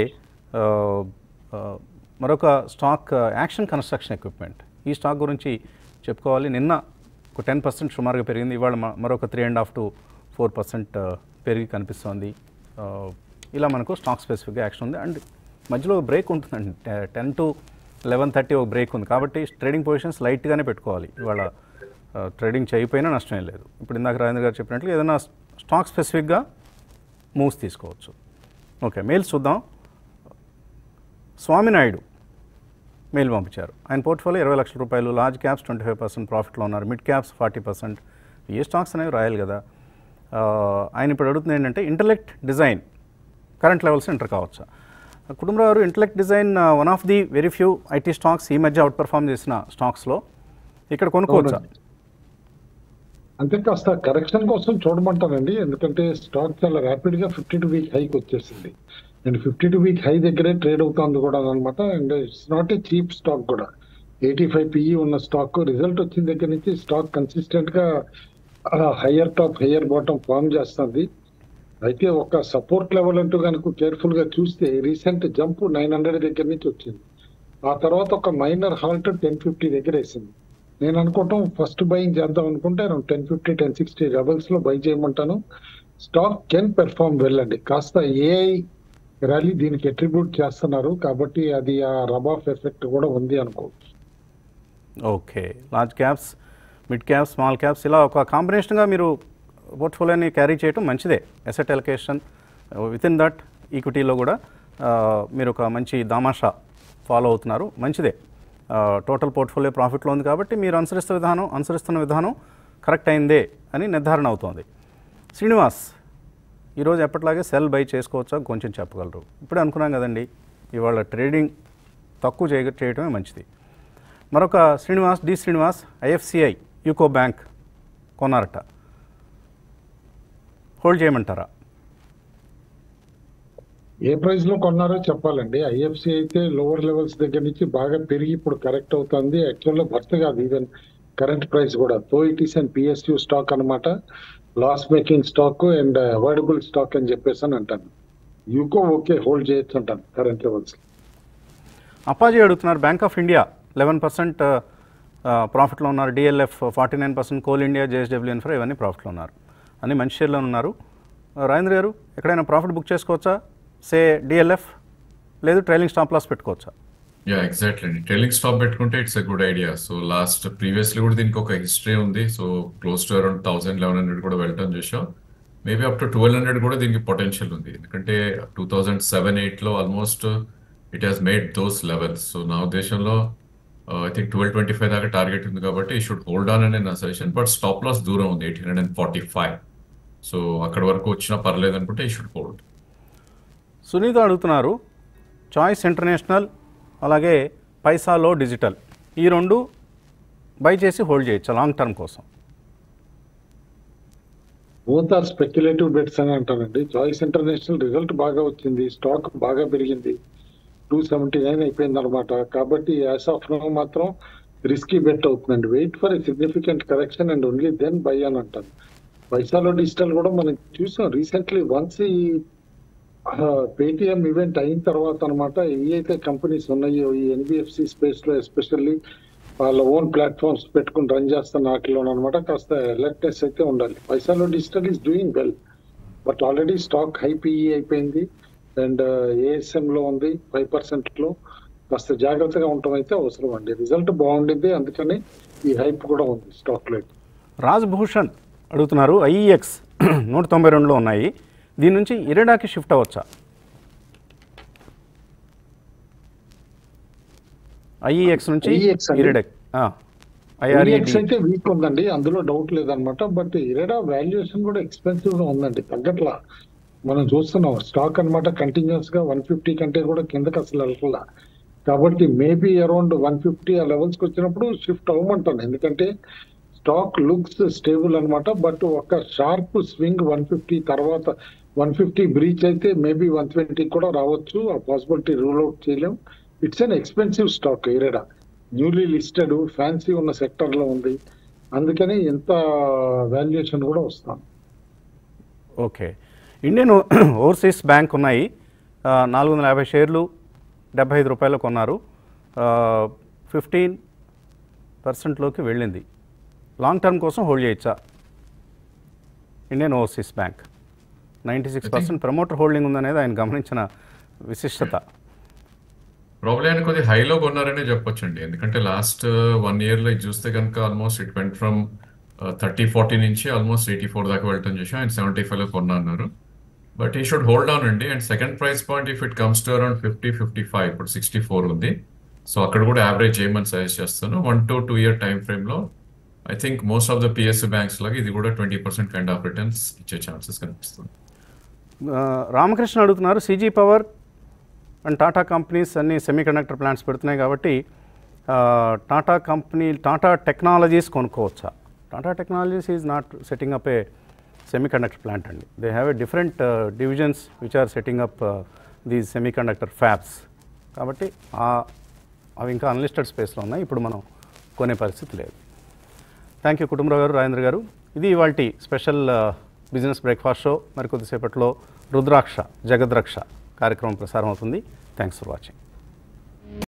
మరొక స్టాక్ యాక్షన్ కన్స్ట్రక్షన్ ఎక్విప్మెంట్ ఈ స్టాక్ గురించి చెప్పుకోవాలి నిన్న ఒక టెన్ పర్సెంట్ సుమారుగా పెరిగింది ఇవాళ మరొక three and half to four percent పెరిగి కనిపిస్తోంది ఇలా మనకు స్టాక్ స్పెసిఫిక్గా యాక్షన్ ఉంది అండ్ మధ్యలో బ్రేక్ ఉంటుందండి టెన్ టు లెవెన్ థర్టీ ఒక బ్రేక్ ఉంది కాబట్టి ట్రేడింగ్ పొజిషన్స్ లైట్గానే పెట్టుకోవాలి ఇవాళ ట్రేడింగ్ చేయకపోయినా నష్టం ఏం లేదు ఇప్పుడు ఇందాక రాజేంద్ర గారు చెప్పినట్లు ఏదైనా స్టాక్ స్పెసిఫిక్గా మూవ్స్ తీసుకోవచ్చు ఓకే మెయిల్స్ చూద్దాం స్వామినాయుడు మెయిల్ పంపించారు ఆయన పోర్ట్ఫోలియో ఇరవై లక్షల రూపాయలు large caps twenty five percent ప్రాఫిట్లో ఉన్నారు మిడ్ క్యాప్స్ ఫార్టీ పర్సెంట్ ఏ స్టాక్స్ అనేవి రాయాలి కదా ఆయన ఇప్పుడు అడుగుతుంది ఏంటంటే Intellect design current levels enter కావచ్చా కుటుంబరావు గారు Intellect design one of the very few IT stocks ఈ మధ్య అవుట్ పర్ఫామ్ చేసిన స్టాక్స్లో ఇక్కడ కొనుక్కోవచ్చా అవునండి. అంతే కాస్త కరెక్షన్ కోసం చూడమంటానండి ఎందుకంటే స్టాక్ చాలా ర్యాపిడ్ గా ఫిఫ్టీ టూ వీక్ హైకి వచ్చేసింది and fifty two week high దగ్గరే ట్రేడ్ అవుతుంది కూడా అనమాట and it's not a cheap stock కూడా ఎయిటీ ఫైవ్ పిఈ ఉన్న స్టాక్ రిజల్ట్ వచ్చిన దగ్గర నుంచి స్టాక్ కన్సిస్టెంట్ గా higher top higher bottom form చేస్తుంది అయితే ఒక సపోర్ట్ లెవెల్ అంటూ కనుక కేర్ఫుల్ గా చూస్తే రీసెంట్ జంప్ నైన్ హండ్రెడ్ దగ్గర నుంచి వచ్చింది ఆ తర్వాత ఒక మైనర్ హాల్ట్ టెన్ ఫిఫ్టీ దగ్గర వేసింది నేను అనుకోవటం ఫస్ట్ బయింగ్ చేద్దాం అనుకుంటే around ten fifty ten sixty levels లో బై చేయమంటాను స్టాక్ కెన్ పెర్ఫార్మ్ వెళ్ళండి కాస్త ఏఐ ర్యాలీ దీనికి అట్రిబ్యూట్ చేస్తున్నారు కాబట్టి అది ఆ రబాఫ్ ఎఫెక్ట్ కూడా ఉంది అనుకోవచ్చు okay large caps mid caps small caps ఇలా ఒక కాంబినేషన్గా మీరు పోర్ట్ఫోలియోని క్యారీ చేయడం మంచిదే asset allocation with in that ఈక్విటీలో కూడా ఆ, మీరు ఒక మంచి దామాషా ఫాలో అవుతున్నారు మంచిదే టోటల్ పోర్ట్ఫోలియో ప్రాఫిట్లో ఉంది కాబట్టి మీరు అనుసరిస్తున్న విధానం అనుసరిస్తున్న విధానం కరెక్ట్ అయిందే అని నిర్ధారణ అవుతోంది శ్రీనివాస్ ఈరోజు ఎప్పటిలాగే సెల్ బై చేసుకోవచ్చా కొంచెం చెప్పగలరు ఇప్పుడే అనుకున్నాం కదండి ఇవాళ ట్రేడింగ్ తక్కువ చేయ చేయడమే మంచిది మరొక Srinivas D Srinivas IFCI UCO bank కొన్నారట హోల్డ్ చేయమంటారా ఏ ప్రైస్ లో కొన్నారో చెప్పాలండి ఐఎఫ్సి అయితే లోవర్ లెవెల్స్ దగ్గర నుంచి బాగా పెరిగి ఇప్పుడు కరెక్ట్ అవుతుంది యాక్చువల్ లో వర్త్ కాదు ఈవెన్ కరెంట్ ప్రైస్ కూడా తో it is and PSU stock అన్నమాట loss making stock and avoidable stock అని చెప్పేసి అని అంటాను యూకో ఓకే హోల్డ్ చేయొచ్చు అంటాను కరెంట్ లెవెల్స్ అప్పాజీ అడుగుతున్నారు bank of India eleven percent ప్రాఫిట్లో ఉన్నారు DLF forty nine percent coal India JSW infra ఇవన్నీ ప్రాఫిట్లో ఉన్నారు అన్ని మంచి షేర్లో ఉన్నారు ఆ, రాజేంద్ర గారు ఎక్కడైనా ప్రాఫిట్ బుక్ చేసుకోవచ్చా సే డిఎల్ఎఫ్ లేదు ట్రైలింగ్ స్టాప్ లాస్ పెట్టుకోవచ్చా యా ఎగ్జాక్ట్లీ అండి ట్రైలింగ్ స్టాప్ పెట్టుకుంటే it's a good idea so last previously కూడా దీనికి ఒక హిస్టరీ ఉంది so close to around thousand eleven hundred కూడా వెళ్ళటం చూసాం maybe up to twelve hundred కూడా దీనికి పొటెన్షియల్ ఉంది ఎందుకంటే టూ థౌజండ్ సెవెన్ ఎయిట్లో almost it has made those levels so నా ఉద్దేశంలో I think twelve twenty five దాకా టార్గెట్ ఉంది కాబట్టి ఈ షుడ్ హోల్డ్ ఆన్ అనే నా సజెషన్ బట్ స్టాప్ లాస్ దూరం ఉంది eight hundred and forty five so అక్కడ వరకు వచ్చినా పర్లేదు అనుకుంటే ఈ షుడ్ హోల్డ్ సునీత అడుగుతున్నారు చాయిస్ ఇంటర్నేషనల్ అలాగే పైసాలో డిజిటల్ ఈ రెండు బై చేసి హోల్డ్ చేయొచ్చు లాంగ్ టర్మ్ కోసం బోత్ ఆర్ స్పెక్యులేటివ్ బెట్స్ అని అంటానండి చాయిస్ ఇంటర్నేషనల్ రిజల్ట్ బాగా వచ్చింది స్టాక్ బాగా పెరిగింది టూ సెవెంటీ నైన్ అయిపోయింది అనమాట కాబట్టి యాజ్ ఆఫ్ నో మాత్రం రిస్కీ బెట్ అవుతుందండి wait for a significant correction and only then buy అని అంటాను పైసాలో డిజిటల్ కూడా మనం చూసాం రీసెంట్లీ వన్స్ ఈ పేటిఎం ఈవెంట్ అయిన తర్వాత అనమాట ఏ అయితే కంపెనీస్ ఉన్నాయో ఈ ఎన్బిఎఫ్సి స్పేస్ లో ఎస్పెషల్లీ వాళ్ళ ఓన్ ప్లాట్ఫామ్స్ పెట్టుకుని రన్ చేస్తున్న వాటిలో అనమాట కాస్త అలర్ట్నెస్ అయితే ఉండాలి Paisalo digital is doing well but already stock high PE అయిపోయింది అండ్ ఏఎస్ఎం లో ఉంది ఫైవ్ పర్సెంట్ లో కాస్త జాగ్రత్తగా ఉండటం అయితే అవసరం అండి రిజల్ట్ బాగుండింది అందుకని ఈ హైప్ కూడా ఉంది స్టాక్ లో రాజ్ భూషణ్ అడుగుతున్నారు ఐఈఎక్స్ నూట తొంభై రెండులో ఉన్నాయి దీని నుంచి ఇరెడాకి షిఫ్ట్ అవ్వచ్చా ఐఈఎక్స్ నుంచి IEX అండి. ఇరెడక్ ఐఆర్ఎక్స్ ఐఆర్ఈడి అయితే వీక్ ఉందండి అందులో డౌట్ లేదనమాట బట్ ఇరెడా వాల్యుయేషన్ కూడా ఎక్స్పెన్సివ్ గా ఉందండి తగ్గట్లా మనం చూస్తున్నాం స్టాక్ అన్నమాట కంటిన్యూస్ గా వన్ ఫిఫ్టీ కంటే కూడా కిందకి అసలు వెళ్ళట్లా కాబట్టి మేబీ అరౌండ్ వన్ ఫిఫ్టీ ఆ లెవెల్స్ కి వచ్చినప్పుడు షిఫ్ట్ అవ్వమంటాను ఎందుకంటే స్టాక్ లుక్స్ స్టేబుల్ అన్నమాట బట్ ఒక షార్ప్ స్వింగ్ వన్ ఫిఫ్టీ తర్వాత వన్ ఫిఫ్టీ బ్రీచ్ అయితే మేబీ వన్ ట్వంటీ కూడా రావచ్చు ఆ పాసిబిలిటీ రూల్ అవుట్ చేయలేం it's an expensive stock IREDA newly listed fancy ఉన్న సెక్టర్ లో ఉంది అందుకని ఎంత వాల్యుయేషన్ కూడా వస్తాం ఓకే ఇండియన్ ఓవర్సీస్ బ్యాంక్ ఉన్నాయి నాలుగు వందల యాభై షేర్లు డెబ్బై ఐదు రూపాయలు కొన్నారు ఫిఫ్టీన్ పర్సెంట్లోకి వెళ్ళింది లాంగ్ టర్మ్ కోసం హోల్డ్ చేయొచ్చా Indian overseas bank ninety six percent promoter holding ఉందనేది ఆయన గమనించిన విశిష్టత ప్రాబ్లీ ఆయన కొద్దిగా హైలో కొన్నారనే చెప్పొచ్చండి ఎందుకంటే లాస్ట్ వన్ ఇయర్లో ఇది చూస్తే కనుక almost it went from thirty forty నుంచి ఆల్మోస్ట్ ఎయిటీ ఫోర్ దాకా వెళ్ళటం చూసాం ఆయన సెవెంటీ ఫైవ్లో కొన్నా అన్నారు but he should hold on అండి and second price point if it comes to around fifty fifty five ఇప్పుడు సిక్స్టీ ఫోర్ ఉంది సో అక్కడ కూడా యావరేజ్ చేయమని సజెస్ట్ చేస్తాను one to two year time ఫ్రేమ్లో I think most of the PSC banks లాగా ఇది కూడా twenty percent kind of returns ఇచ్చే ఛాన్సెస్ కనిపిస్తుంది ఆ, రామకృష్ణ అడుగుతున్నారు CG power and Tata companies అన్ని సెమీ కండక్టర్ ప్లాంట్స్ పెడుతున్నాయి కాబట్టి ఆ, టాటా కంపెనీ టాటా టెక్నాలజీస్ కొనుక్కోవచ్చా Tata technologies is not setting up a semiconductor plant అండి they have a different divisions which are setting up these semiconductor fabs కాబట్టి ఆ- అవి ఇంకా అన్లిస్టెడ్ స్పేస్లో ఉన్నాయి ఇప్పుడు మనం కొనే పరిస్థితి లేదు థ్యాంక్ యూ కుటుంబరావు గారు రాజేంద్ర గారు ఇది ఇవాళ స్పెషల్ బిజినెస్ బ్రేక్ఫాస్ట్ షో మరి కొద్దిసేపట్లో రుద్రాక్ష జగద్రక్ష కార్యక్రమం ప్రసారం అవుతుంది థ్యాంక్స్ ఫర్ వాచింగ్